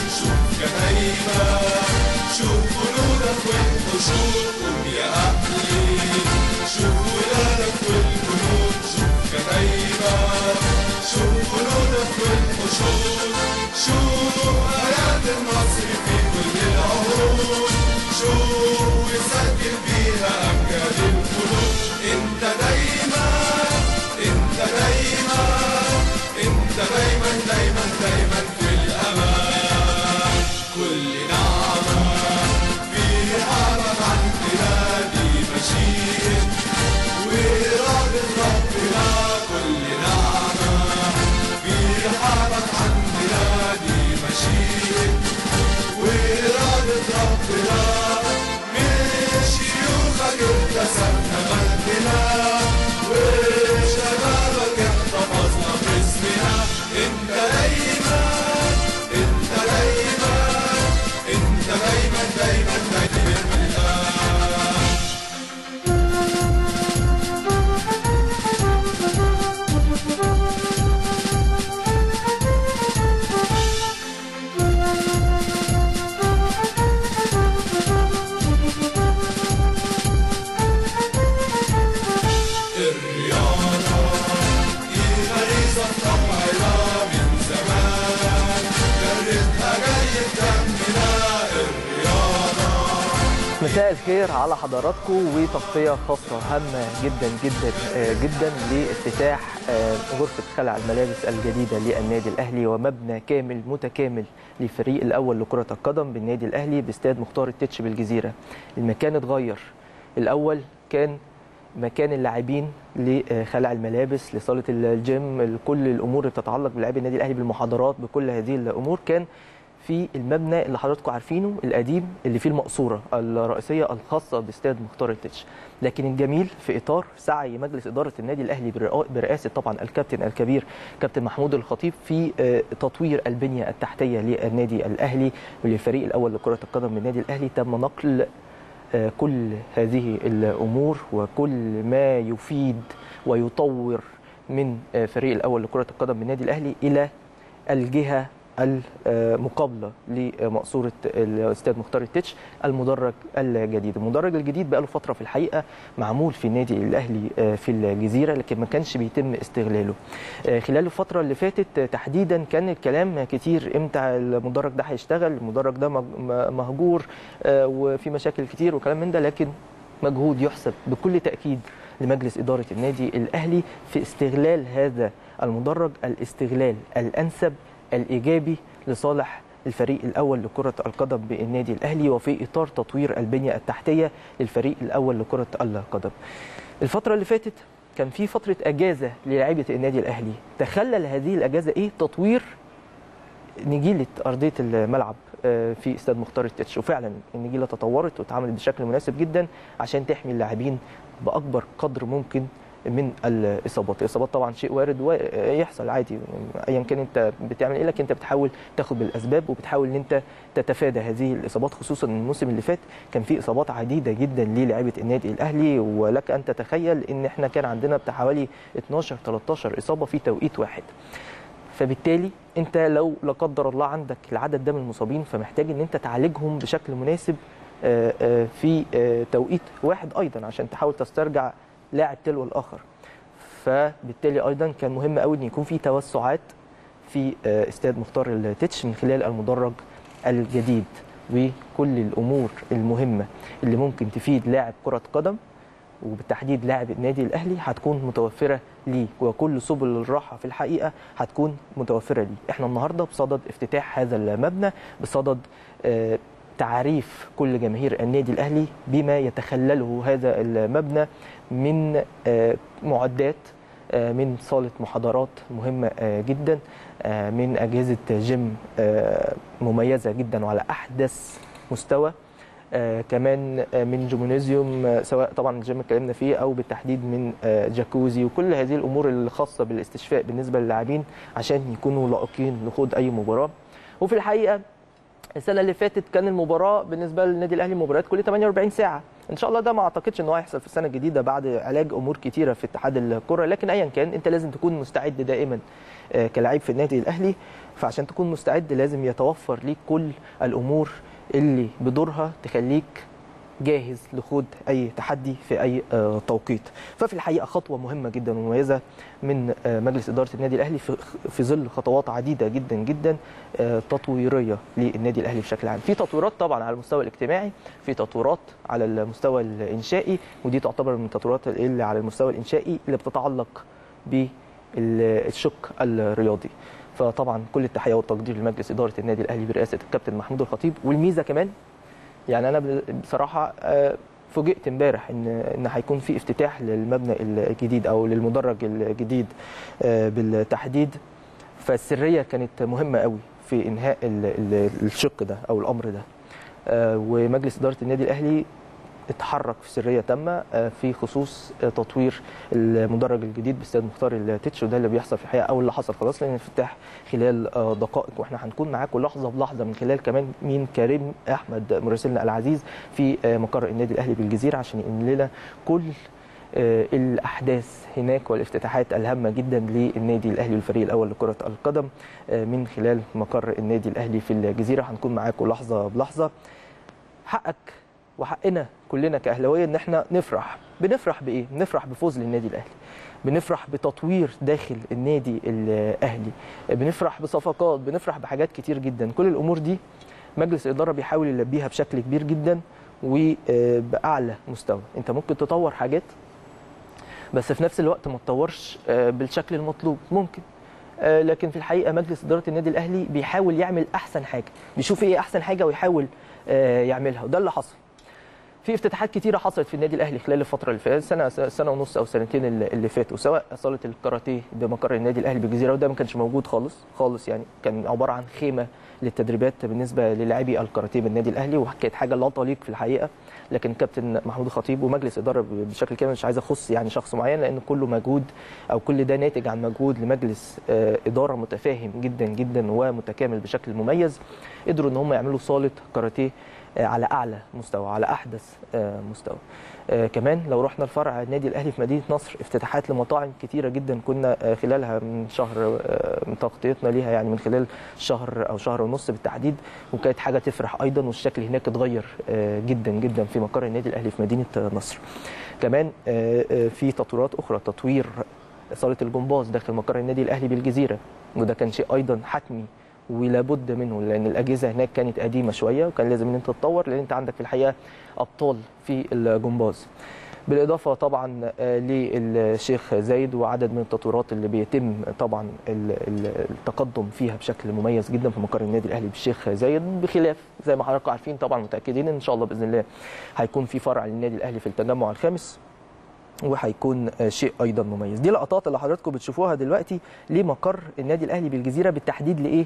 شوف كتايبة شوف جنودك والحشود قوم يا أهلي شوف ولادك والجنود شوف كتايبة شوف جنودك والحشود شوف آيات النصر في كل العهود شوف وسجل فيها أمجاد القلوب انت دايما انت دايما انت دايما دايما دايما في الامان كل نعمة في حالك عن بلادي مشيئة وإرادة ربنا كل نعمة في حالك عن بلادي مشيئة وإرادة ربنا من شيوخك اكتسبنا مجدنا وشبابك احتفظنا باسمنا انت دايما انت دايما انت دايما دايما دايما الرياضة دي غريزة طبعنا من زمان جرتها جاي دمنا الرياضة مساء الخير على حضراتكم وتغطيه خاصه هامه جدا جدا آه، جدا لافتتاح آه، غرفه خلع الملابس الجديده للنادي الاهلي ومبنى كامل متكامل للفريق الاول لكره القدم بالنادي الاهلي باستاد مختار التتش بالجزيره المكان اتغير الاول كان مكان اللاعبين لخلع الملابس لصاله الجيم كل الامور اللي بتتعلق بلاعبي النادي الاهلي بالمحاضرات بكل هذه الامور كان في المبنى اللي حضراتكم عارفينه القديم اللي فيه المقصوره الرئيسيه الخاصه باستاد مختار التتش لكن الجميل في اطار سعي مجلس اداره النادي الاهلي برئا- برئاسه طبعا الكابتن الكبير كابتن محمود الخطيب في آه، تطوير البنيه التحتيه للنادي الاهلي وللفريق الاول لكره القدم من النادي الاهلي تم نقل آه، كل هذه الامور وكل ما يفيد ويطور من آه، فريق الاول لكره القدم من النادي الاهلي الى الجهه المقابله لمقصوره الاستاد مختار التتش المدرج الجديد المدرج الجديد بقى له فتره في الحقيقه معمول في النادي الاهلي آه، في الجزيره لكن ما كانش بيتم استغلاله آه، خلال الفتره اللي فاتت آه، تحديدا كان الكلام كتير امتى المدرج ده هيشتغل المدرج ده مج- م- مهجور آه، وفي مشاكل كتير وكلام من ده لكن مجهود يحسب بكل تاكيد لمجلس اداره النادي الاهلي في استغلال هذا المدرج الاستغلال الانسب الايجابي لصالح الفريق الاول لكره القدم بالنادي الاهلي وفي اطار تطوير البنيه التحتيه للفريق الاول لكره القدم. الفتره اللي فاتت كان في فتره اجازه للاعيبه النادي الاهلي، تخلل هذه الاجازه ايه؟ تطوير نجيله ارضيه الملعب آه، في استاد مختار التتش وفعلا النجيله تطورت واتعملت بشكل مناسب جدا عشان تحمي اللاعبين باكبر قدر ممكن من الاصابات، الاصابات طبعا شيء وارد ويحصل عادي ايا كان انت بتعمل ايه لكن انت بتحاول تاخد بالاسباب وبتحاول ان انت تتفادى هذه الاصابات خصوصا الموسم اللي فات كان في اصابات عديده جدا للاعيبه النادي الاهلي ولك ان تتخيل ان احنا كان عندنا بتاع حوالي 12 13 اصابه في توقيت واحد. فبالتالي انت لو لا قدر الله عندك العدد ده من المصابين فمحتاج ان انت تعالجهم بشكل مناسب آه، آه، في آه، توقيت واحد ايضا عشان تحاول تسترجع لاعب تلو الاخر فبالتالي ايضا كان مهم قوي ان يكون في توسعات في آه، استاد مختار التتش من خلال المدرج الجديد وكل الامور المهمه اللي ممكن تفيد لاعب كره قدم وبالتحديد لاعب النادي الاهلي هتكون متوفره ليه وكل سبل الراحه في الحقيقه هتكون متوفره ليه احنا النهارده بصدد افتتاح هذا المبنى بصدد آه، تعريف كل جماهير النادي الاهلي بما يتخلله هذا المبنى من آه، معدات آه، من صاله محاضرات مهمه آه، جدا آه، من اجهزه جيم آه، مميزه جدا وعلى احدث مستوى آه كمان آه من جيمنازيوم آه سواء طبعا الجيم اتكلمنا فيه او بالتحديد من آه جاكوزي وكل هذه الامور الخاصه بالاستشفاء بالنسبه للاعبين عشان يكونوا لائقين لخوض اي مباراه وفي الحقيقه السنه اللي فاتت كان المباراه بالنسبه للنادي الاهلي مباريات كل 48 ساعه ان شاء الله ده ما اعتقدش ان هو هيحصل في السنه الجديده بعد علاج امور كتيره في اتحاد الكره لكن ايا كان انت لازم تكون مستعد دائما آه، كلاعب في النادي الاهلي فعشان تكون مستعد لازم يتوفر ليك كل الامور اللي بدورها تخليك جاهز لخوض اي تحدي في اي آه، توقيت ففي الحقيقه خطوه مهمه جدا ومميزه من آه، مجلس اداره النادي الاهلي في في ظل خطوات عديده جدا جدا آه، تطويريه للنادي الاهلي بشكل عام في تطويرات طبعا على المستوى الاجتماعي في تطويرات على المستوى الانشائي ودي تعتبر من التطويرات اللي على المستوى الانشائي اللي بتتعلق بالشق الرياضي فطبعا كل التحيه والتقدير لمجلس اداره النادي الاهلي برئاسه الكابتن محمود الخطيب والميزه كمان يعني انا بصراحه آه، فوجئت امبارح ان ان هيكون في افتتاح للمبنى الجديد او للمدرج الجديد آه، بالتحديد فالسريه كانت مهمه قوي في انهاء ال- ال- الشق ده او الامر ده آه، ومجلس اداره النادي الاهلي اتحرك في سريه تامه آه، في خصوص آه، تطوير المدرج الجديد باستاد مختار التتش وده اللي بيحصل في الحقيقه او اللي حصل خلاص لان الافتتاح خلال آه، دقائق واحنا هنكون معاكم لحظه بلحظه من خلال كمان مين كريم احمد مراسلنا العزيز في آه، مقر النادي الاهلي بالجزيره عشان ينقل لنا كل آه، الاحداث هناك والافتتاحات الهامه جدا للنادي الاهلي والفريق الاول لكره القدم آه، من خلال مقر النادي الاهلي في الجزيره هنكون معاكم لحظه بلحظه حقك وحقنا كلنا كاهلاويه ان احنا نفرح بنفرح بايه بنفرح بفوز للنادي الاهلي بنفرح بتطوير داخل النادي الاهلي بنفرح بصفقات بنفرح بحاجات كتير جدا كل الامور دي مجلس الاداره بيحاول يلبيها بشكل كبير جدا وباعلى مستوى انت ممكن تطور حاجات بس في نفس الوقت ما تطورش آه، بالشكل المطلوب ممكن آه، لكن في الحقيقه مجلس اداره النادي الاهلي بيحاول يعمل احسن حاجه بيشوف ايه احسن حاجه ويحاول آه، يعملها وده اللي حصل في افتتاحات كتيره حصلت في النادي الاهلي خلال الفتره اللي فاتت سنه سنه ونص او سنتين اللي اللي فاتوا سواء صاله الكاراتيه بمقر النادي الاهلي بالجزيره وده ما كانش موجود خالص خالص يعني كان عباره عن خيمه للتدريبات بالنسبه للاعبي الكاراتيه بالنادي الاهلي وكانت حاجه لا تليق في الحقيقه لكن كابتن محمود الخطيب ومجلس اداره بشكل كامل مش عايز اخص يعني شخص معين لان كله مجهود او كل ده ناتج عن مجهود لمجلس آه، اداره متفاهم جدا جدا ومتكامل بشكل مميز قدروا ان هم يعملوا صاله كاراتيه آه، على اعلى مستوى على احدث آه، مستوى آه، كمان لو رحنا لفرع النادي الاهلي في مدينه نصر افتتاحات لمطاعم كتيره جدا كنا آه، خلالها من شهر آه، من تغطيتنا ليها يعني من خلال شهر او شهر ونص بالتحديد وكانت حاجه تفرح ايضا والشكل هناك اتغير آه، جدا جدا في مقر النادي الاهلي في مدينه آه، نصر كمان آه، آه، في تطويرات اخرى تطوير صاله الجمباز داخل مقر النادي الاهلي بالجزيره وده كان شيء ايضا حتمي ولابد منه لان الاجهزه هناك كانت قديمه شويه وكان لازم ان انت تتطور لان انت عندك في الحقيقه ابطال في الجمباز بالاضافه طبعا آه، للشيخ زايد وعدد من التطويرات اللي بيتم طبعا ال- ال- التقدم فيها بشكل مميز جدا في مقر النادي الاهلي بالشيخ زايد بخلاف زي ما حضراتكم عارفين طبعا متاكدين ان شاء الله باذن الله هيكون في فرع للنادي الاهلي في التجمع الخامس وهيكون آه، شيء ايضا مميز دي لقطات اللي حضراتكم بتشوفوها دلوقتي لمقر النادي الاهلي بالجزيره بالتحديد لايه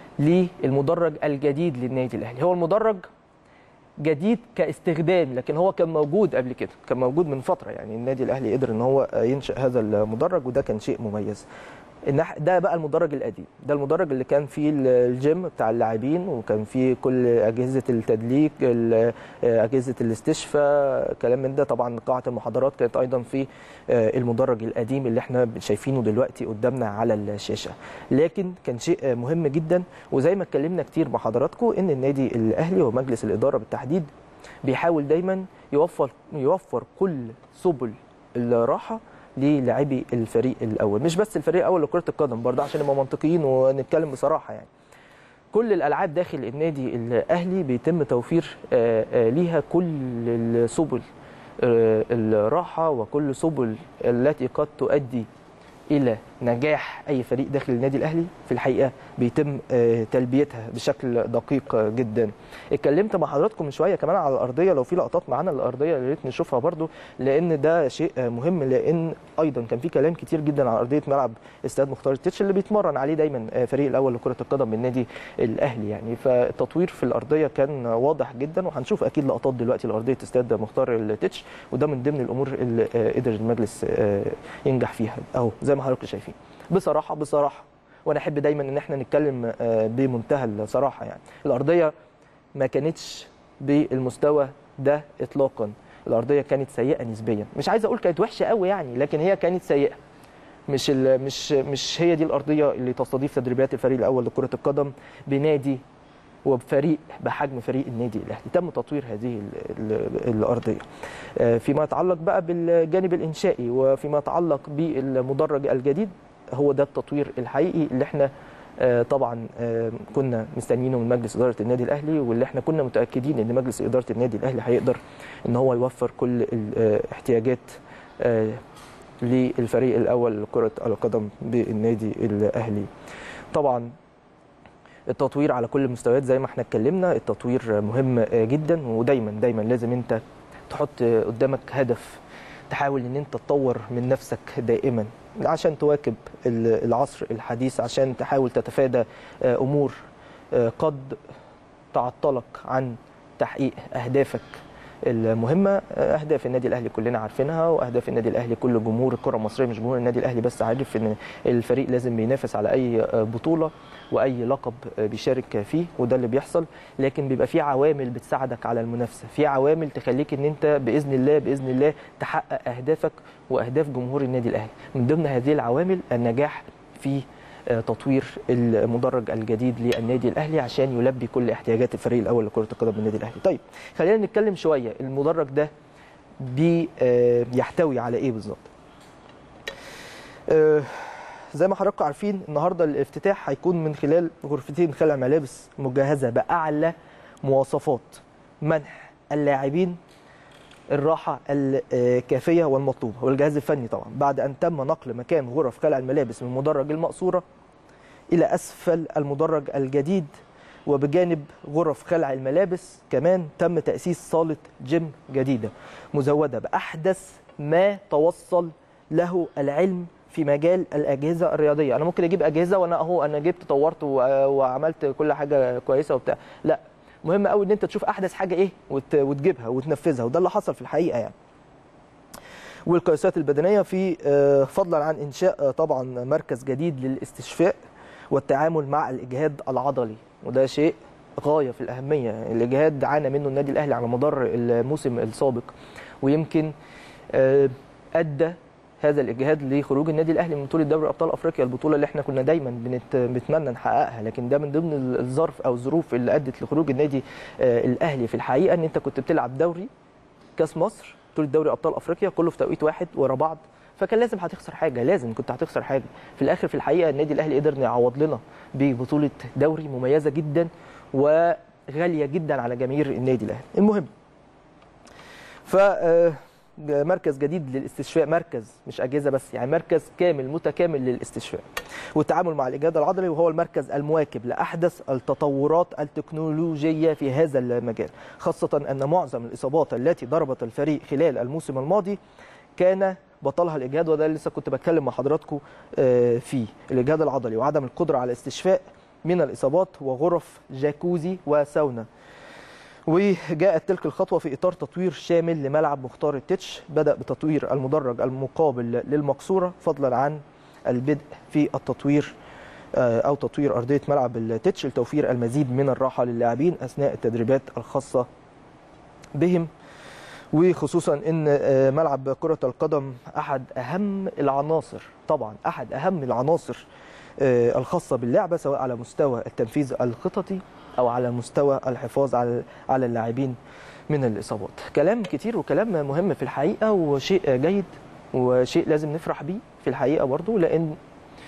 للمدرج الجديد للنادي الاهلي هو المدرج جديد كاستخدام لكن هو كان موجود قبل كده كان موجود من فتره يعني النادي الاهلي قدر ان هو ينشا هذا المدرج وده كان شيء مميز النح- ده بقى المدرج القديم ده المدرج اللي كان فيه الجيم بتاع اللاعبين وكان فيه كل اجهزه التدليك ال- اجهزه الاستشفاء كلام من ده طبعا قاعه المحاضرات كانت ايضا في آه، المدرج القديم اللي احنا شايفينه دلوقتي قدامنا على الشاشه لكن كان شيء آه، مهم جدا وزي ما اتكلمنا كتير مع حضراتكم ان النادي الاهلي ومجلس الاداره بالتحديد بيحاول دايما يوفر يوفر كل سبل الراحه للاعبي الفريق الاول مش بس الفريق الاول لكره القدم برضه عشان نبقى منطقيين ونتكلم بصراحه يعني كل الالعاب داخل النادي الاهلي بيتم توفير آه، آه، ليها كل السبل آه، الراحه وكل سبل التي قد تؤدي الى نجاح اي فريق داخل النادي الاهلي في الحقيقه بيتم آه، تلبيتها بشكل دقيق جدا اتكلمت مع حضراتكم من شويه كمان على الارضيه لو في لقطات معانا الارضيه يا ريت نشوفها برضو لان ده شيء آه، مهم لان ايضا كان في كلام كتير جدا على ارضيه ملعب استاد مختار التتش اللي بيتمرن عليه دايما آه، فريق الاول لكره القدم بالنادي الاهلي يعني فالتطوير في الارضيه كان واضح جدا وهنشوف اكيد لقطات دلوقتي لارضيه استاد مختار التتش وده من ضمن الامور اللي آه، قدر المجلس آه، ينجح فيها اهو زي ما حضراتكم شايفين بصراحه بصراحه وانا احب دايما ان احنا نتكلم آه، بمنتهى الصراحه يعني الارضيه ما كانتش بالمستوى ده اطلاقا الارضيه كانت سيئه نسبيا مش عايز اقول كانت وحشه قوي يعني لكن هي كانت سيئه مش ال- مش مش هي دي الارضيه اللي تستضيف تدريبات الفريق الاول لكره القدم بنادي وبفريق بحجم فريق النادي الاهلي تم تطوير هذه ال- ال- الارضيه آه، فيما يتعلق بقى بالجانب الانشائي وفيما يتعلق بالمدرج الجديد هو ده التطوير الحقيقي اللي احنا آه، طبعا آه، كنا مستنيينه من مجلس اداره النادي الاهلي واللي احنا كنا متاكدين ان مجلس اداره النادي الاهلي هيقدر ان هو يوفر كل الاحتياجات آه، للفريق الاول لكره القدم بالنادي الاهلي طبعا التطوير على كل المستويات زي ما احنا اتكلمنا التطوير مهم جدا ودايما دايما لازم انت تحط قدامك هدف تحاول ان انت تطور من نفسك دائما عشان تواكب ال- العصر الحديث عشان تحاول تتفادى آه، امور آه، قد تعطلك عن تحقيق اهدافك المهمه آه، اهداف النادي الاهلي كلنا عارفينها واهداف النادي الاهلي كل جمهور الكره المصريه مش جمهور النادي الاهلي بس عارف ان الفريق لازم بينافس على اي آه، بطوله واي لقب آه، بيشارك فيه وده اللي بيحصل لكن بيبقى في عوامل بتساعدك على المنافسه في عوامل تخليك ان انت باذن الله باذن الله تحقق اهدافك واهداف جمهور النادي الاهلي من ضمن هذه العوامل النجاح في آه، تطوير المدرج الجديد للنادي الاهلي عشان يلبي كل احتياجات الفريق الاول لكره القدم بالنادي الاهلي طيب خلينا نتكلم شويه المدرج ده بي آه، بيحتوي على ايه بالظبط آه، زي ما حضراتكم عارفين النهارده الافتتاح هيكون من خلال غرفتين خلع ملابس مجهزه باعلى مواصفات منح اللاعبين الراحه الكافيه والمطلوبه والجهاز الفني طبعا بعد ان تم نقل مكان غرف خلع الملابس من مدرج المقصوره الى اسفل المدرج الجديد وبجانب غرف خلع الملابس كمان تم تاسيس صاله جيم جديده مزوده باحدث ما توصل له العلم في مجال الاجهزه الرياضيه انا ممكن اجيب اجهزه وانا اهو انا جبت طورت و- وعملت كل حاجه كويسه وبتاع لا مهم قوي ان انت تشوف احدث حاجه ايه وت- وتجيبها وتنفذها وده اللي حصل في الحقيقه يعني والقياسات البدنيه في آه، فضلا عن انشاء آه، طبعا مركز جديد للاستشفاء والتعامل مع الاجهاد العضلي وده شيء غايه في الاهميه الاجهاد عانى منه النادي الاهلي على مدار الموسم السابق ويمكن آه، ادى هذا الاجهاد لخروج النادي الاهلي من بطوله دوري ابطال افريقيا البطوله اللي احنا كنا دايما بنت... بنتمنى نحققها لكن ده من ضمن الظرف او الظروف اللي ادت لخروج النادي آه، الاهلي في الحقيقه ان انت كنت بتلعب دوري كاس مصر بطوله دوري ابطال افريقيا كله في توقيت واحد ورا بعض فكان لازم هتخسر حاجه لازم كنت هتخسر حاجه في الاخر في الحقيقه النادي الاهلي قدر يعوض لنا ببطوله دوري مميزه جدا وغاليه جدا على جماهير النادي الاهلي المهم ف آه، مركز جديد للاستشفاء مركز مش اجهزه بس يعني مركز كامل متكامل للاستشفاء والتعامل مع الاجهاد العضلي وهو المركز المواكب لاحدث التطورات التكنولوجيه في هذا المجال خاصه ان معظم الاصابات التي ضربت الفريق خلال الموسم الماضي كان بطلها الاجهاد وده اللي لسه كنت بتكلم مع حضراتكم آه، فيه الاجهاد العضلي وعدم القدره على الاستشفاء من الاصابات وغرف جاكوزي وساونا وجاءت تلك الخطوه في اطار تطوير شامل لملعب مختار التتش بدا بتطوير المدرج المقابل للمقصوره فضلا عن البدء في التطوير آه، او تطوير ارضيه ملعب التتش لتوفير المزيد من الراحه للاعبين اثناء التدريبات الخاصه بهم وخصوصا ان آه، ملعب كره القدم احد اهم العناصر طبعا احد اهم العناصر آه، الخاصه باللعبه سواء على مستوى التنفيذ الخططي او على مستوى الحفاظ على على اللاعبين من الاصابات كلام كتير وكلام مهم في الحقيقه وشيء جيد وشيء لازم نفرح بيه في الحقيقه برضو لان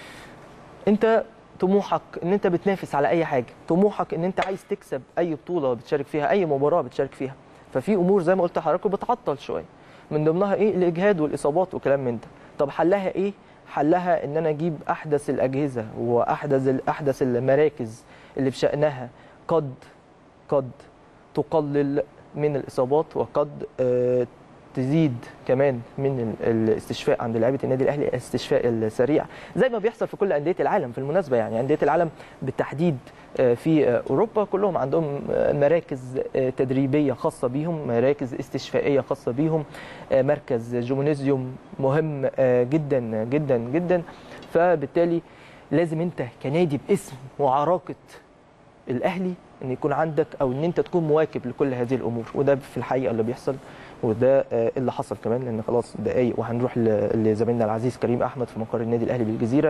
انت طموحك ان انت بتنافس على اي حاجه طموحك ان انت عايز تكسب اي بطوله بتشارك فيها اي مباراه بتشارك فيها ففي امور زي ما قلت لحضراتكم بتعطل شويه من ضمنها ايه الاجهاد والاصابات وكلام من ده طب حلها ايه حلها ان انا اجيب احدث الاجهزه واحدث احدث المراكز اللي بشانها قد قد تقلل من الاصابات وقد آه، تزيد كمان من ال- الاستشفاء عند لعيبه النادي الاهلي الاستشفاء السريع زي ما بيحصل في كل انديه العالم في المناسبه يعني انديه العالم بالتحديد آه، في آه، اوروبا كلهم عندهم آه، مراكز آه، تدريبيه خاصه بيهم مراكز استشفائيه خاصه بيهم آه، مركز جيمونيزيوم مهم آه، جدا جدا جدا فبالتالي لازم انت كنادي باسم وعراقه الاهلي ان يكون عندك او ان انت تكون مواكب لكل هذه الامور وده في الحقيقه اللي بيحصل وده آه، اللي حصل كمان لان خلاص دقايق وهنروح ل- لزميلنا العزيز كريم احمد في مقر النادي الاهلي بالجزيره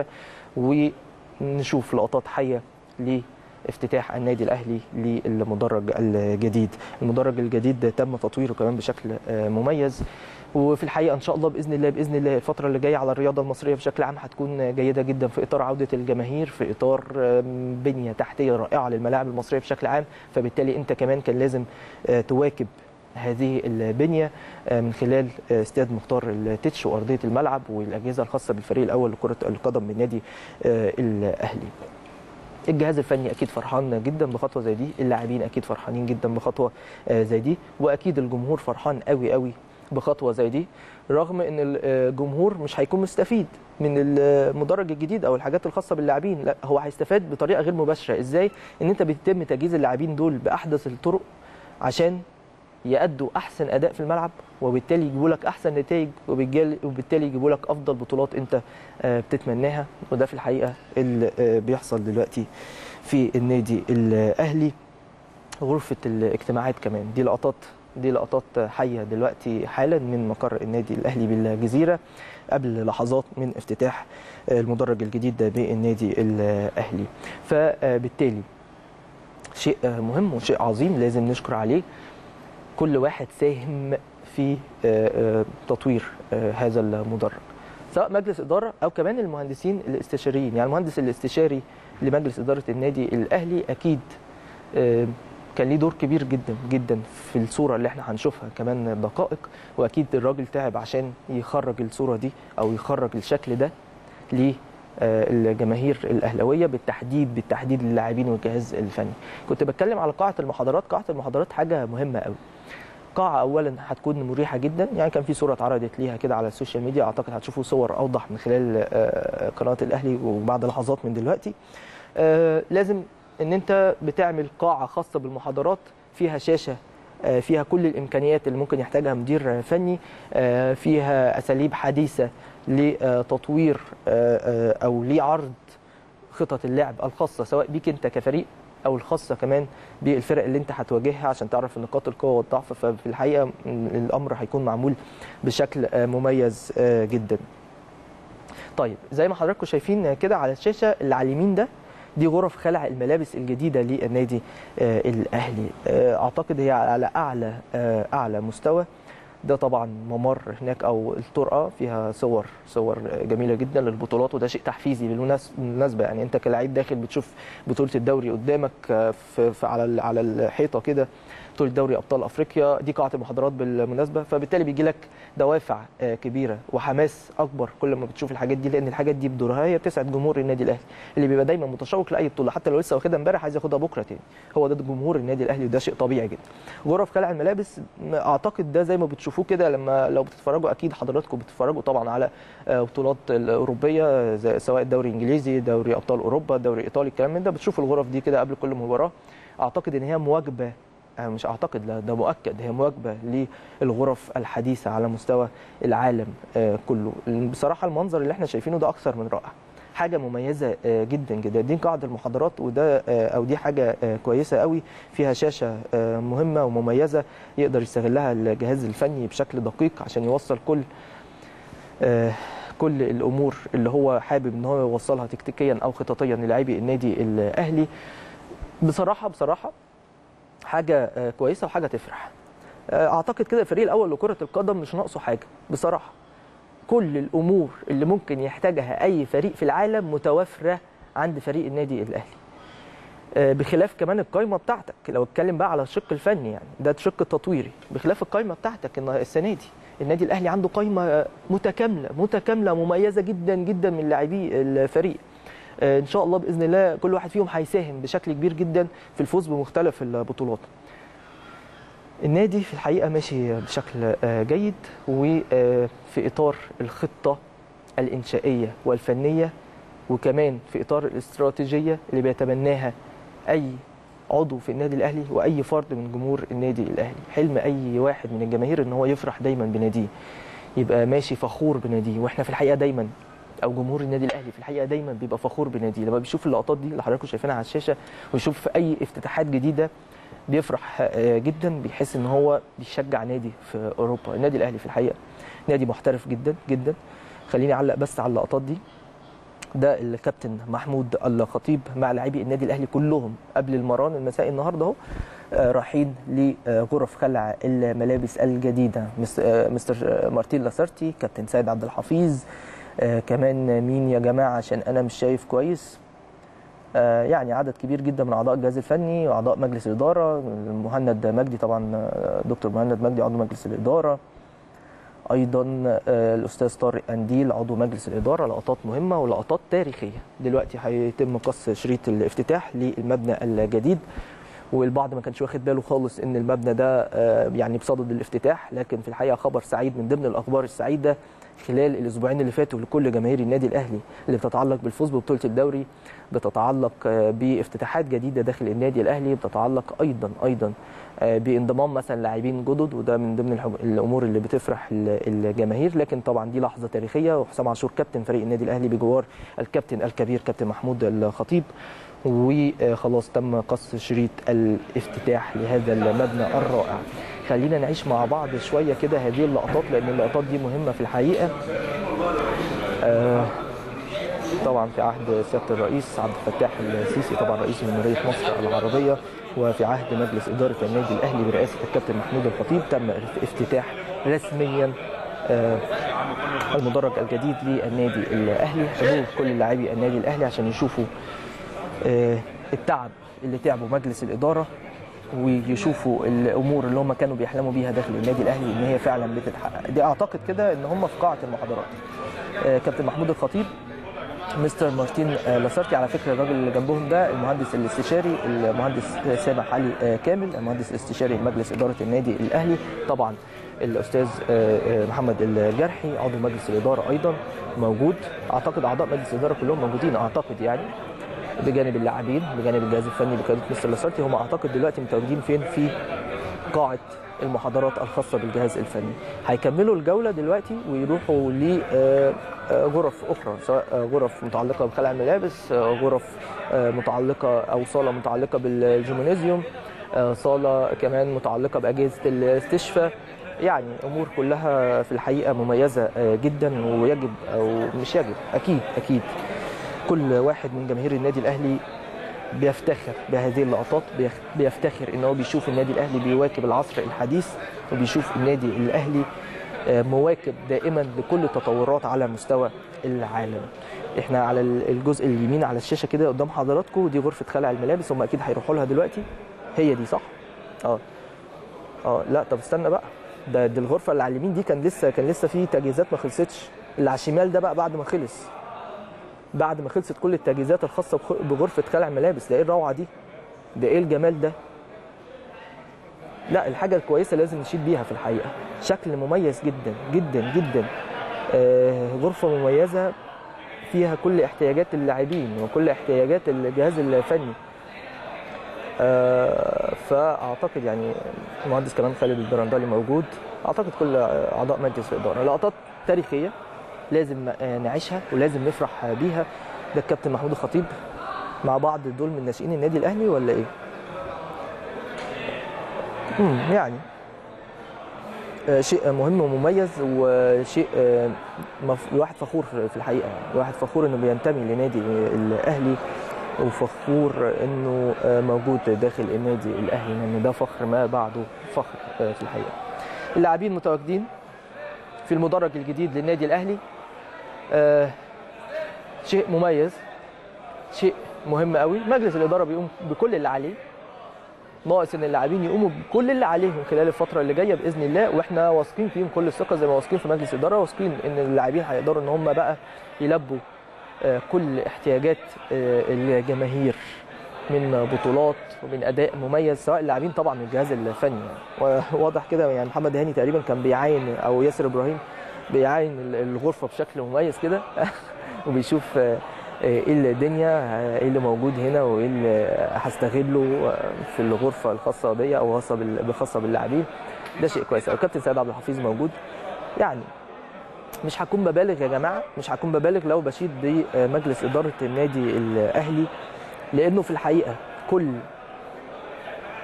ونشوف لقطات حيه لافتتاح النادي الاهلي للمدرج الجديد المدرج الجديد ده تم تطويره كمان بشكل آه، مميز وفي الحقيقه ان شاء الله باذن الله باذن الله الفتره اللي جايه على الرياضه المصريه بشكل عام هتكون جيده جدا في اطار عوده الجماهير في اطار آم، بنيه تحتيه رائعه للملاعب المصريه بشكل عام فبالتالي انت كمان كان لازم آه، تواكب هذه البنيه آه، من خلال آه، استاد مختار التتش وارضيه الملعب والاجهزه الخاصه بالفريق الاول لكره القدم من نادي آه، الاهلي الجهاز الفني اكيد فرحان جدا بخطوه زي دي اللاعبين اكيد فرحانين جدا بخطوه آه، زي دي واكيد الجمهور فرحان قوي قوي بخطوه زي دي رغم ان الجمهور مش هيكون مستفيد من المدرج الجديد او الحاجات الخاصه باللاعبين لا هو هيستفاد بطريقه غير مباشره ازاي ان انت بيتم تجهيز اللاعبين دول باحدث الطرق عشان يأدوا احسن اداء في الملعب وبالتالي يجيبوا لك احسن نتائج وبالجال- وبالتالي يجيبوا لك افضل بطولات انت آه، بتتمناها وده في الحقيقه اللي آه، بيحصل دلوقتي في النادي الاهلي غرفه الاجتماعات كمان دي لقطات دي لقطات حيه دلوقتي حالا من مقر النادي الاهلي بالجزيره قبل لحظات من افتتاح المدرج الجديد ده بالنادي الاهلي فبالتالي شيء مهم وشيء عظيم لازم نشكر عليه كل واحد ساهم في تطوير هذا المدرج سواء مجلس اداره او كمان المهندسين الاستشاريين يعني المهندس الاستشاري لمجلس اداره النادي الاهلي اكيد كان ليه دور كبير جدا جدا في الصوره اللي احنا هنشوفها كمان دقائق واكيد الراجل تعب عشان يخرج الصوره دي او يخرج الشكل ده للجماهير الاهلاويه بالتحديد بالتحديد للاعبين والجهاز الفني كنت بتكلم على قاعه المحاضرات قاعه المحاضرات حاجه مهمه قوي قاعة أولا هتكون مريحة جدا يعني كان في صورة اتعرضت ليها كده على السوشيال ميديا أعتقد هتشوفوا صور أوضح من خلال قناة الأهلي وبعد لحظات من دلوقتي لازم ان انت بتعمل قاعه خاصه بالمحاضرات فيها شاشه فيها كل الامكانيات اللي ممكن يحتاجها مدير فني فيها اساليب حديثه لتطوير او لعرض خطط اللعب الخاصه سواء بيك انت كفريق او الخاصه كمان بالفرق اللي انت هتواجهها عشان تعرف نقاط القوه والضعف ففي الحقيقه الامر هيكون معمول بشكل مميز جدا. طيب زي ما حضراتكم شايفين كده على الشاشه اللي على اليمين ده دي غرف خلع الملابس الجديده للنادي الاهلي اعتقد هي على اعلى اعلى مستوى ده طبعا ممر هناك او الطرقه فيها صور صور جميله جدا للبطولات وده شيء تحفيزي بالمناسبه يعني انت كلاعب داخل بتشوف بطوله الدوري قدامك في, في على على الحيطه كده بطوله دوري ابطال افريقيا دي قاعه المحاضرات بالمناسبه فبالتالي بيجي لك دوافع كبيره وحماس اكبر كل ما بتشوف الحاجات دي لان الحاجات دي بدورها هي بتسعد جمهور النادي الاهلي اللي بيبقى دايما متشوق لاي بطوله حتى لو لسه واخدها امبارح عايز ياخدها بكره تاني هو ده جمهور النادي الاهلي وده شيء طبيعي جدا غرف خلع الملابس اعتقد ده زي ما بتشوفوه كده لما لو بتتفرجوا اكيد حضراتكم بتتفرجوا طبعا على بطولات الاوروبيه سواء الدوري الانجليزي دوري ابطال اوروبا دوري ايطالي الكلام من ده بتشوفوا الغرف دي كده قبل كل مباراه اعتقد ان هي مواجبه مش اعتقد لا ده مؤكد هي مواجبه للغرف الحديثه على مستوى العالم كله بصراحه المنظر اللي احنا شايفينه ده اكثر من رائع حاجه مميزه جدا جدا دي قاعده المحاضرات وده او دي حاجه كويسه قوي فيها شاشه مهمه ومميزه يقدر يستغلها الجهاز الفني بشكل دقيق عشان يوصل كل كل الامور اللي هو حابب ان هو يوصلها تكتيكيا او خططيا للاعبي النادي الاهلي بصراحه بصراحه حاجه كويسه وحاجه تفرح اعتقد كده الفريق الاول لكره القدم مش ناقصه حاجه بصراحه كل الامور اللي ممكن يحتاجها اي فريق في العالم متوافره عند فريق النادي الاهلي بخلاف كمان القايمه بتاعتك لو اتكلم بقى على الشق الفني يعني ده الشق التطويري بخلاف القايمه بتاعتك السنه دي النادي الاهلي عنده قايمه متكامله متكامله مميزه جدا جدا من لاعبي الفريق ان شاء الله باذن الله كل واحد فيهم هيساهم بشكل كبير جدا في الفوز بمختلف البطولات النادي في الحقيقه ماشي بشكل جيد وفي اطار الخطه الانشائيه والفنيه وكمان في اطار الاستراتيجيه اللي بيتبناها اي عضو في النادي الاهلي واي فرد من جمهور النادي الاهلي حلم اي واحد من الجماهير ان هو يفرح دايما بناديه يبقى ماشي فخور بناديه واحنا في الحقيقه دايما او جمهور النادي الاهلي في الحقيقه دايما بيبقى فخور بناديه لما بيشوف اللقطات دي اللي حضراتكم شايفينها على الشاشه ويشوف في اي افتتاحات جديده بيفرح آه، جدا بيحس ان هو بيشجع نادي في اوروبا النادي الاهلي في الحقيقه نادي محترف جدا جدا خليني اعلق بس على اللقطات دي ده الكابتن محمود الخطيب مع لاعبي النادي الاهلي كلهم قبل المران المسائي النهارده اهو آه، رايحين لغرف خلع الملابس الجديده مس- آه، مستر آه، مارتين لاسارتي كابتن سيد عبد الحفيظ آه، كمان مين يا جماعه عشان انا مش شايف كويس آه، يعني عدد كبير جدا من اعضاء الجهاز الفني واعضاء مجلس الاداره مهند مجدي طبعا آه، دكتور مهند مجدي عضو مجلس الاداره ايضا آه، الاستاذ طارق انديل عضو مجلس الاداره لقطات مهمه ولقطات تاريخيه دلوقتي هيتم قص شريط الافتتاح للمبنى الجديد والبعض ما كانش واخد باله خالص ان المبنى ده آه، يعني بصدد الافتتاح لكن في الحقيقه خبر سعيد من ضمن الاخبار السعيده خلال الاسبوعين اللي فاتوا لكل جماهير النادي الاهلي اللي بتتعلق بالفوز ببطوله الدوري بتتعلق آه، بافتتاحات جديده داخل النادي الاهلي بتتعلق ايضا ايضا آه، بانضمام مثلا لاعبين جدد وده من ضمن الحج- الامور اللي بتفرح ال- الجماهير لكن طبعا دي لحظه تاريخيه وحسام عاشور كابتن فريق النادي الاهلي بجوار الكابتن الكبير كابتن محمود الخطيب وخلاص تم قص شريط الافتتاح لهذا المبنى الرائع خلينا نعيش مع بعض شويه كده هذه اللقطات لان اللقطات دي مهمه في الحقيقه آه، طبعا في عهد سياده الرئيس عبد الفتاح السيسي طبعا رئيس جمهوريه مصر العربيه وفي عهد مجلس اداره النادي الاهلي برئاسه الكابتن محمود الخطيب تم افتتاح رسميا آه، المدرج الجديد للنادي الاهلي حضور كل لاعبي النادي الاهلي عشان يشوفوا آه، التعب اللي تعبه مجلس الاداره ويشوفوا الامور اللي هم كانوا بيحلموا بيها داخل النادي الاهلي ان هي فعلا بتتحقق دي اعتقد كده ان هم في قاعه المحاضرات آه، كابتن محمود الخطيب مستر مارتين آه، لاسارتي على فكره الراجل اللي جنبهم ده المهندس الاستشاري المهندس سامح علي آه، كامل المهندس الاستشاري لمجلس اداره النادي الاهلي طبعا الاستاذ آه، آه، محمد الجرحي عضو مجلس الاداره ايضا موجود اعتقد اعضاء مجلس الاداره كلهم موجودين اعتقد يعني بجانب اللاعبين بجانب الجهاز الفني بقياده مستر لاسارتي هم اعتقد دلوقتي متواجدين فين في قاعه المحاضرات الخاصه بالجهاز الفني هيكملوا الجوله دلوقتي ويروحوا لغرف اخرى سواء آه، غرف متعلقه بخلع الملابس آه، غرف آه، متعلقه او صاله متعلقه بالجيمنازيوم آه، صاله كمان متعلقه باجهزه الاستشفاء يعني امور كلها في الحقيقه مميزه آه، جدا ويجب او مش يجب اكيد اكيد كل واحد من جماهير النادي الاهلي بيفتخر بهذه اللقطات بيخ- بيفتخر ان هو بيشوف النادي الاهلي بيواكب العصر الحديث وبيشوف النادي الاهلي آه، مواكب دائما لكل التطورات على مستوى العالم احنا على ال- الجزء اليمين على الشاشه كده قدام حضراتكم دي غرفه خلع الملابس هم اكيد هيروحوا لها دلوقتي هي دي صح اه اه لا طب استنى بقى ده دي الغرفه اللي على اليمين دي كان لسه كان لسه في تجهيزات ما خلصتش اللي على الشمال ده بقى بعد ما خلص بعد ما خلصت كل التجهيزات الخاصه بخ- بغرفه خلع الملابس ده ايه الروعه دي ده ايه الجمال ده لا الحاجه الكويسه لازم نشيد بيها في الحقيقه شكل مميز جدا جدا جدا آه غرفه مميزه فيها كل احتياجات اللاعبين وكل احتياجات الجهاز الفني آه فاعتقد يعني المهندس كمان خالد البرندالي موجود اعتقد كل اعضاء مجلس الاداره لقطات تاريخيه لازم آه، نعيشها ولازم نفرح بيها ده الكابتن محمود الخطيب مع بعض دول من ناشئين النادي الاهلي ولا ايه؟ امم يعني آه، شيء مهم ومميز وشيء آه، مف- الواحد فخور في الحقيقه يعني الواحد فخور انه بينتمي لنادي الاهلي وفخور انه آه، موجود داخل النادي الاهلي لان ده فخر ما بعده فخر آه، في الحقيقه. اللاعبين متواجدين في المدرج الجديد للنادي الاهلي آه، شيء مميز شيء مهم قوي مجلس الاداره بيقوم بكل اللي عليه ناقص ان اللاعبين يقوموا بكل اللي عليهم خلال الفتره اللي جايه باذن الله واحنا واثقين فيهم كل الثقه زي ما واثقين في مجلس الاداره واثقين ان اللاعبين هيقدروا ان هم بقى يلبوا آه، كل احتياجات آه، الجماهير من بطولات ومن اداء مميز سواء اللاعبين طبعا من الجهاز الفني يعني واضح كده يعني محمد هاني تقريبا كان بيعاين او ياسر ابراهيم بيعاين ال- الغرفه بشكل مميز كده وبيشوف آه، آه، ايه الدنيا آه، ايه اللي موجود هنا وايه اللي هستغله آه، في الغرفه الخاصه بيا او خاصه بال- خاصه باللاعبين ده شيء كويس الكابتن سيد عبد الحفيظ موجود يعني مش هكون ببالغ يا جماعه مش هكون ببالغ لو بشيد بمجلس اداره النادي الاهلي لانه في الحقيقه كل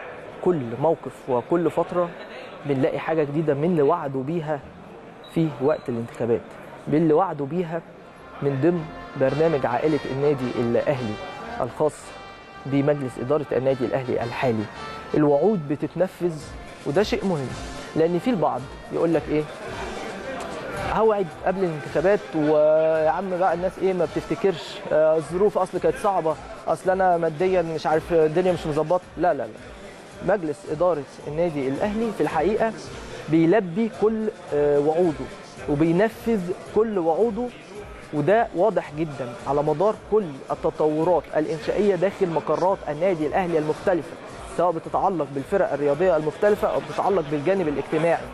كل موقف وكل فتره بنلاقي حاجه جديده من اللي وعدوا بيها في وقت الانتخابات باللي وعدوا بيها من ضمن برنامج عائله النادي الاهلي الخاص بمجلس اداره النادي الاهلي الحالي الوعود بتتنفذ وده شيء مهم لان في البعض يقول لك ايه هوعد قبل الانتخابات ويا عم بقى الناس ايه ما بتفتكرش آه، الظروف اصل كانت صعبه اصل انا ماديا مش عارف الدنيا مش مظبطه لا لا لا مجلس اداره النادي الاهلي في الحقيقه بيلبي كل آه، وعوده وبينفذ كل وعوده وده واضح جدا على مدار كل التطورات الانشائيه داخل مقرات النادي الاهلي المختلفه سواء بتتعلق بالفرق الرياضيه المختلفه او بتتعلق بالجانب الاجتماعي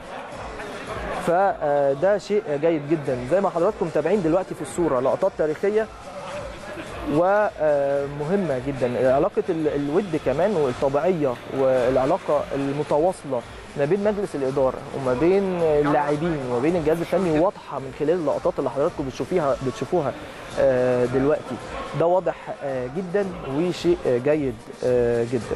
فده شيء جيد جدا زي ما حضراتكم متابعين دلوقتي في الصوره لقطات تاريخيه ومهمه جدا علاقه ال- الود كمان والطبيعيه والعلاقه المتواصله ما بين مجلس الاداره وما بين اللاعبين وما بين الجهاز الفني واضحه من خلال اللقطات اللي حضراتكم بتشوفيها بتشوفوها آه، دلوقتي ده واضح آه، جدا وشيء آه، جيد آه، جدا